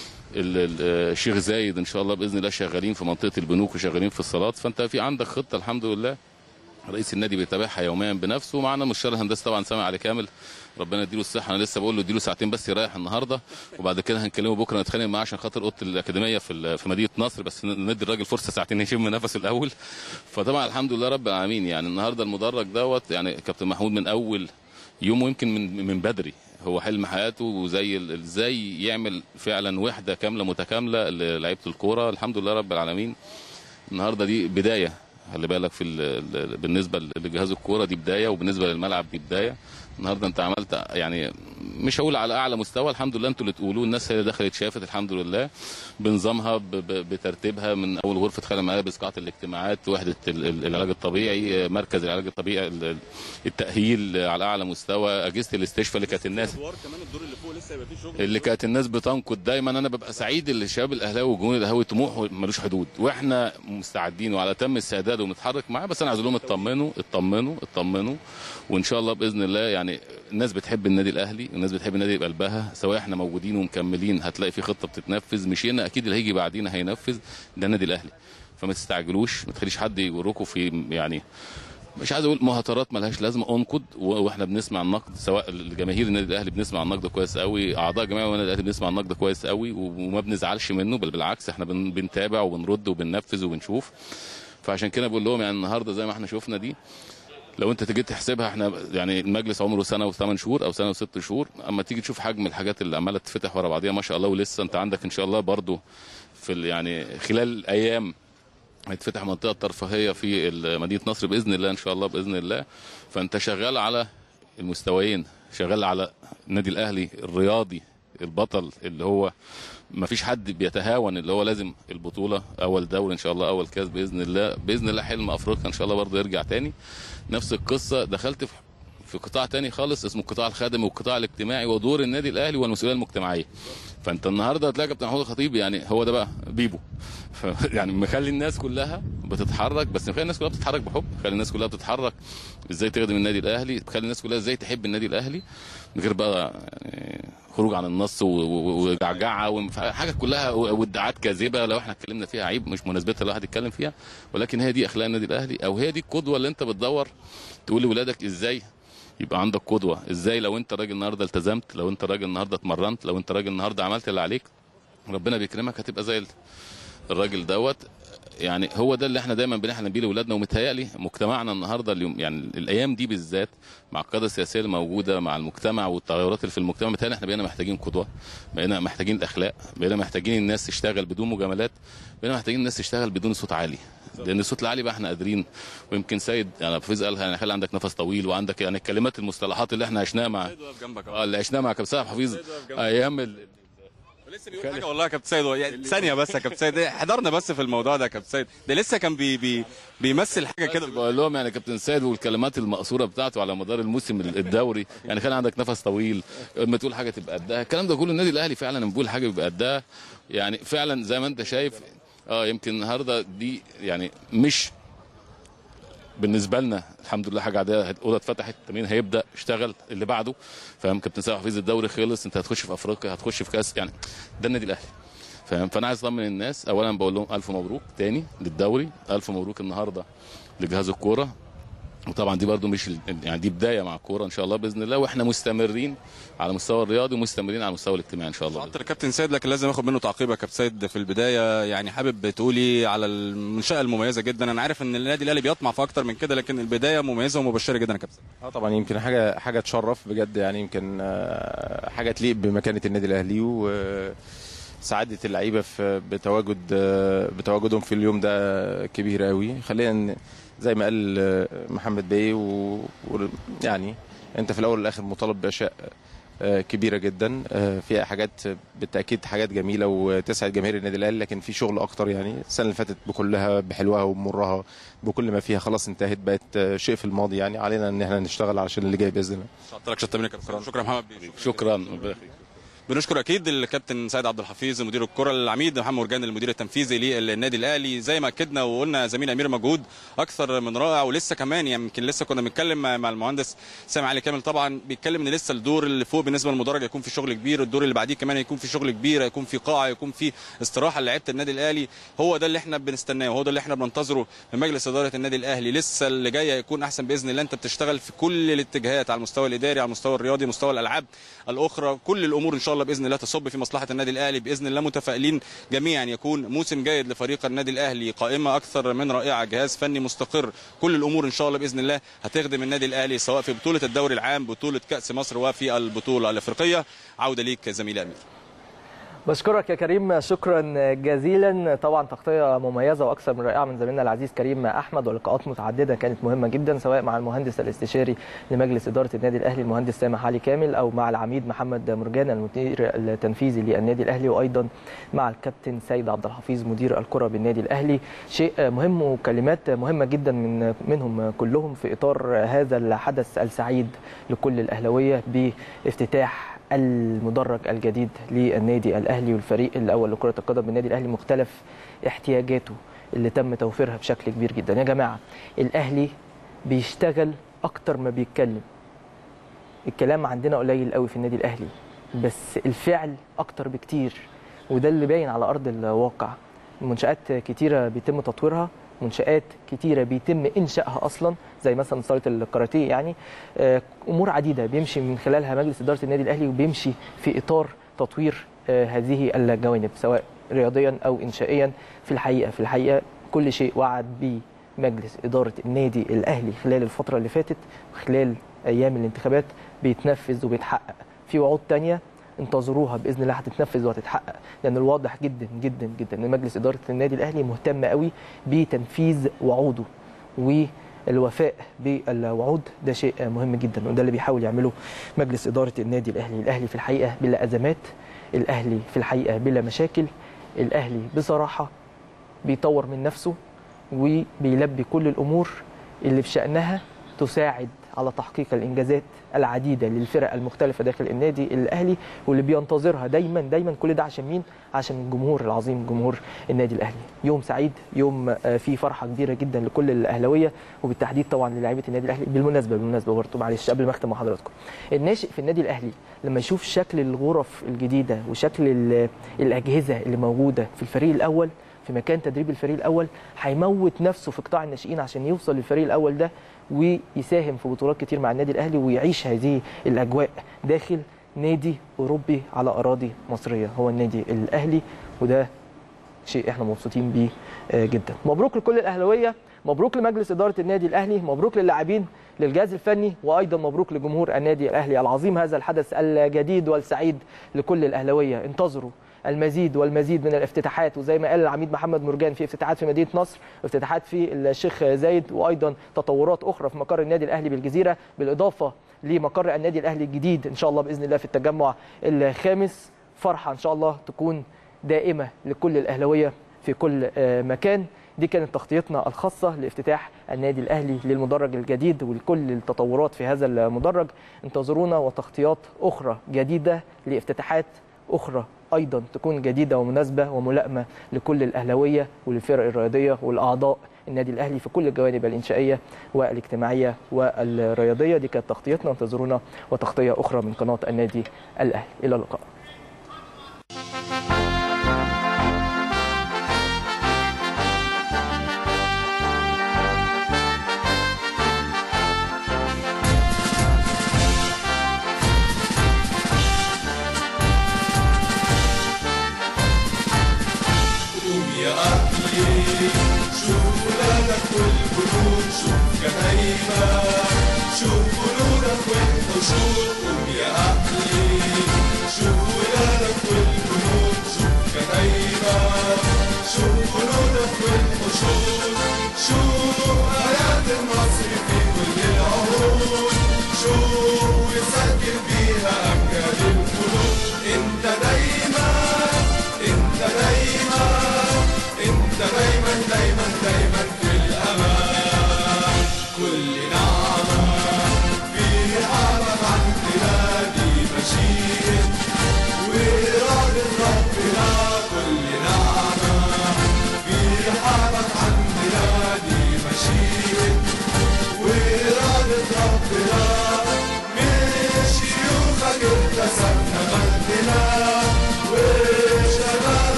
ال- ال- الشيخ زايد ان شاء الله باذن الله شغالين في منطقه البنوك وشغالين في الصالات فانت في عندك خطه الحمد لله رئيس النادي بيتابعها يوميا بنفسه ومعانا مستشار الهندسه طبعا سامع علي كامل ربنا يديله الصحه انا لسه بقول له اديله ساعتين بس يريح النهارده وبعد كده هنكلمه بكره نتخانق معاه عشان خاطر اوضه الاكاديميه في ال- في مدينه نصر بس ندي الراجل فرصه ساعتين يشم نفسه الاول فطبعا الحمد لله رب العالمين يعني النهارده المدرج دوت يعني كابتن محمود من اول يوم ويمكن من من بدري هو حلم حياته وزي ال- ازاي يعمل فعلا وحده كامله متكامله للعيبه الكوره الحمد لله رب العالمين النهارده دي بدايه خلي بالك في ال- ال- بالنسبه لجهاز الكوره دي بدايه وبالنسبه للملعب دي بدايه النهارده انت عملت يعني مش هقول على اعلى مستوى الحمد لله انتوا اللي تقولوه الناس هي اللي دخلت شافت الحمد لله بنظامها ب- ب- بترتيبها من اول غرفه خلع ملابس قاعه الاجتماعات وحده ال- ال- العلاج الطبيعي مركز العلاج الطبيعي ال- ال- التاهيل على اعلى مستوى اجهزه الاستشفاء اللي كانت الناس ادوار كمان الدور اللي فوق لسه هيبقى فيه شغل اللي كانت الناس بتنقد دايما انا ببقى سعيد اللي الشباب الاهلاوي والجمهور الاهلاوي طموحه ملوش حدود واحنا مستعدين وعلى تم استعداد وبنتحرك معاه بس انا عايز اقول لهم اطمنوا اطمنوا اطمنوا وان شاء الله باذن الله يعني الناس بتحب النادي الاهلي والناس بتحب النادي بقلبها سواء احنا موجودين ومكملين هتلاقي في خطه بتتنفذ مشينا اكيد اللي هيجي بعدينا هينفذ ده النادي الاهلي فما تستعجلوش ما تخليش حد يجركم في يعني مش عايز اقول مهاترات ملهاش لازمه انقد و- واحنا بنسمع النقد سواء الجماهير النادي الاهلي بنسمع النقد كويس قوي اعضاء جماهير النادي الاهلي بنسمع النقد كويس قوي و- وما بنزعلش منه بل بالعكس احنا بن- بنتابع وبنرد وبننفذ وبنشوف فعشان كده بقول لهم يعني النهارده زي ما احنا شفنا دي لو انت تيجي تحسبها احنا يعني المجلس عمره سنه وثمان شهور او سنه وست شهور اما تيجي تشوف حجم الحاجات اللي عماله تتفتح ورا بعضيها ما شاء الله ولسه انت عندك ان شاء الله برضو في ال- يعني خلال ايام هيتفتح منطقه ترفيهيه في ال- مدينه نصر باذن الله ان شاء الله باذن الله فانت شغال على المستويين شغال على النادي الاهلي الرياضي البطل اللي هو ما فيش حد بيتهاون اللي هو لازم البطوله اول دوري ان شاء الله اول كاس باذن الله باذن الله حلم افريقيا ان شاء الله برضه يرجع تاني نفس القصه دخلت في في قطاع تاني خالص اسمه القطاع الخدمي والقطاع الاجتماعي ودور النادي الاهلي والمسؤوليه المجتمعيه فانت النهارده هتلاقي كابتن محمود الخطيب يعني هو ده بقى بيبو ف- يعني مخلي الناس كلها بتتحرك بس مخلي الناس كلها بتتحرك بحب مخلي الناس كلها بتتحرك ازاي تخدم النادي الاهلي مخلي الناس كلها ازاي تحب النادي الاهلي من غير بقى يعني خروج عن النص و- و- وجعجعه وم- حاجه كلها و- وادعاءات كاذبه لو احنا اتكلمنا فيها عيب مش مناسبتها الواحد يتكلم فيها ولكن هي دي اخلاق النادي الاهلي او هي دي القدوه اللي انت بتدور تقول لاولادك ازاي يبقى عندك قدوه ازاي لو انت راجل النهارده التزمت لو انت راجل النهارده اتمرنت لو انت راجل النهارده عملت اللي عليك ربنا بيكرمك هتبقى زي ال- الراجل دوت يعني هو ده اللي احنا دايما بنحلم بيه لاولادنا ومتهيألي مجتمعنا النهارده اليوم يعني الايام دي بالذات مع القاده السياسيه الموجوده مع المجتمع والتغيرات اللي في المجتمع متهيألي احنا بقينا محتاجين قدوه بقينا محتاجين الاخلاق بقينا محتاجين الناس تشتغل بدون مجاملات بقينا محتاجين الناس تشتغل بدون صوت عالي لان الصوت العالي بقى احنا قادرين ويمكن سيد يعني فوز قالها يعني خلي عندك نفس طويل وعندك يعني الكلمات المصطلحات اللي احنا عشناها مع واقف جنبك اه اللي عشناها مع كابتن سامح حفيظ ايام ال... لسه بيقول حاجه والله يا كابتن سيد يعني ثانيه بس يا كابتن سيد حضرنا بس في الموضوع ده يا كابتن سيد ده لسه كان بي بي بيمثل حاجه كده بقول لهم يعني كابتن سيد والكلمات المقصوره بتاعته على مدار الموسم الدوري يعني خلي عندك نفس طويل لما تقول حاجه تبقى قدها الكلام ده كله النادي الاهلي فعلا لما بيقول حاجه بيبقى قدها يعني فعلا زي ما انت شايف اه يمكن النهارده دي يعني مش بالنسبه لنا الحمد لله حاجه عاديه الاوضه اتفتحت التمرين هيبدا اشتغل اللي بعده فاهم كابتن سامح حفيظ الدوري خلص انت هتخش في افريقيا هتخش في كاس يعني ده النادي الاهلي فاهم فانا عايز اطمن الناس اولا بقول لهم الف مبروك تاني للدوري الف مبروك النهارده لجهاز الكوره وطبعا دي برضو مش ال- يعني دي بدايه مع الكوره ان شاء الله باذن الله واحنا مستمرين على المستوى الرياضي ومستمرين على المستوى الاجتماعي ان شاء الله سعادة الكابتن سيد لكن لازم اخد منه تعقيب يا كابتن سيد في البدايه يعني حابب تقولي على المنشاه المميزه جدا انا عارف ان النادي الاهلي بيطمع في اكتر من كده لكن البدايه مميزه ومبشره جدا يا كابتن اه طبعا يمكن حاجه حاجه تشرف بجد يعني يمكن آه، حاجه تليق بمكانه النادي الاهلي وسعاده اللعيبه في بتواجد آه، بتواجدهم في اليوم ده كبير قوي خلينا ن- زي ما قال آه، محمد بيه و- و- يعني انت في الاول والاخر مطالب باشياء آه، كبيره جدا آه، فيها حاجات بالتاكيد حاجات جميله وتسعد جماهير النادي الاهلي لكن في شغل اكتر يعني السنه اللي فاتت بكلها بحلوها ومرها بكل ما فيها خلاص انتهت بقت آه، شيء في الماضي يعني علينا ان احنا نشتغل علشان اللي جاي باذن الله شكرا لك شكرا شكرا شكرا محمد بيه شكرا ربنا يخليك. بنشكر اكيد الكابتن سيد عبد الحفيظ مدير الكره العميد محمد مرجان المدير التنفيذي للنادي الاهلي زي ما اكدنا وقلنا زميل امير مجهود اكثر من رائع ولسه كمان يعني يمكن لسه كنا بنتكلم مع مع المهندس سامي علي كامل طبعا بيتكلم ان لسه الدور اللي فوق بالنسبه للمدرج هيكون في شغل كبير الدور اللي بعديه كمان هيكون في شغل كبير هيكون في قاعه هيكون في استراحه لعيبه النادي الاهلي هو ده اللي احنا بنستناه وهو ده اللي احنا بننتظره من مجلس اداره النادي الاهلي لسه اللي جاي هيكون احسن باذن الله انت بتشتغل في كل الاتجاهات على المستوى الاداري على المستوى الرياضي مستوى الالعاب الاخرى كل الامور ان شاء الله باذن الله تصب في مصلحه النادي الاهلي باذن الله متفائلين جميعا يكون موسم جيد لفريق النادي الاهلي قائمه اكثر من رائعه جهاز فني مستقر كل الامور ان شاء الله باذن الله هتخدم النادي الاهلي سواء في بطوله الدوري العام بطوله كاس مصر وفي البطوله الافريقيه عوده ليك زميلي امير بشكرك يا كريم شكرا جزيلا طبعا تغطيه مميزه واكثر من رائعه من زميلنا العزيز كريم احمد ولقاءات متعدده كانت مهمه جدا سواء مع المهندس الاستشاري لمجلس اداره النادي الاهلي المهندس سامح علي كامل او مع العميد محمد مرجان المدير التنفيذي للنادي الاهلي وايضا مع الكابتن سيد عبد الحفيظ مدير الكره بالنادي الاهلي شيء مهم وكلمات مهمه جدا من منهم كلهم في اطار هذا الحدث السعيد لكل الاهلاويه بافتتاح المدرج الجديد للنادي الاهلي والفريق الاول لكره القدم بالنادي الاهلي مختلف احتياجاته اللي تم توفيرها بشكل كبير جدا يا جماعه الاهلي بيشتغل اكتر ما بيتكلم الكلام عندنا قليل قوي في النادي الاهلي بس الفعل اكتر بكتير وده اللي باين على ارض الواقع منشات كتيره بيتم تطويرها منشات كتيره بيتم انشائها اصلا زي مثلا صاله الكاراتيه يعني آه، امور عديده بيمشي من خلالها مجلس اداره النادي الاهلي وبيمشي في اطار تطوير آه، هذه الجوانب سواء رياضيا او انشائيا في الحقيقه في الحقيقه كل شيء وعد به مجلس اداره النادي الاهلي خلال الفتره اللي فاتت خلال ايام الانتخابات بيتنفذ وبيتحقق في وعود تانية انتظروها باذن الله هتتنفذ وهتتحقق لان الواضح جدا جدا جدا ان مجلس اداره النادي الاهلي مهتم قوي بتنفيذ وعوده والوفاء بالوعود ده شيء مهم جدا وده اللي بيحاول يعمله مجلس اداره النادي الاهلي الاهلي في الحقيقه بلا ازمات الاهلي في الحقيقه بلا مشاكل الاهلي بصراحه بيطور من نفسه وبيلبي كل الامور اللي في شانها تساعد على تحقيق الانجازات العديده للفرق المختلفه داخل النادي الاهلي واللي بينتظرها دايما دايما كل ده عشان مين؟ عشان الجمهور العظيم جمهور النادي الاهلي. يوم سعيد يوم آه، فيه فرحه كبيره جدا لكل الاهلاويه وبالتحديد طبعا للاعيبه النادي الاهلي بالمناسبه بالمناسبه برضه معلش قبل ما اختم مع حضراتكم. الناشئ في النادي الاهلي لما يشوف شكل الغرف الجديده وشكل ال- الاجهزه اللي موجوده في الفريق الاول في مكان تدريب الفريق الاول هيموت نفسه في قطاع الناشئين عشان يوصل للفريق الاول ده ويساهم في بطولات كتير مع النادي الاهلي ويعيش هذه الاجواء داخل نادي اوروبي على اراضي مصريه هو النادي الاهلي وده شيء احنا مبسوطين بيه آه، جدا مبروك لكل الاهلاويه مبروك لمجلس اداره النادي الاهلي مبروك للاعبين للجهاز الفني وايضا مبروك لجمهور النادي الاهلي العظيم هذا الحدث الجديد والسعيد لكل الاهلاويه انتظروا المزيد والمزيد من الافتتاحات وزي ما قال العميد محمد مرجان في افتتاحات في مدينه نصر افتتاحات في الشيخ زايد وايضا تطورات اخرى في مقر النادي الاهلي بالجزيره بالاضافه لمقر النادي الاهلي الجديد ان شاء الله باذن الله في التجمع الخامس فرحه ان شاء الله تكون دائمه لكل الاهلاويه في كل آه، مكان دي كانت تغطيتنا الخاصة لافتتاح النادي الأهلي للمدرج الجديد ولكل التطورات في هذا المدرج انتظرونا وتغطيات أخرى جديدة لافتتاحات أخرى أيضا تكون جديدة ومناسبة وملائمة لكل الأهلاوية وللفرق الرياضية والأعضاء النادي الأهلي في كل الجوانب الإنشائية والاجتماعية والرياضية دي كانت تغطيتنا انتظرونا وتغطية أخرى من قناة النادي الأهلي إلى اللقاء قوم يا أهلي شوف ولادك والجنود شوف جنايبك شوف جنودك والحشود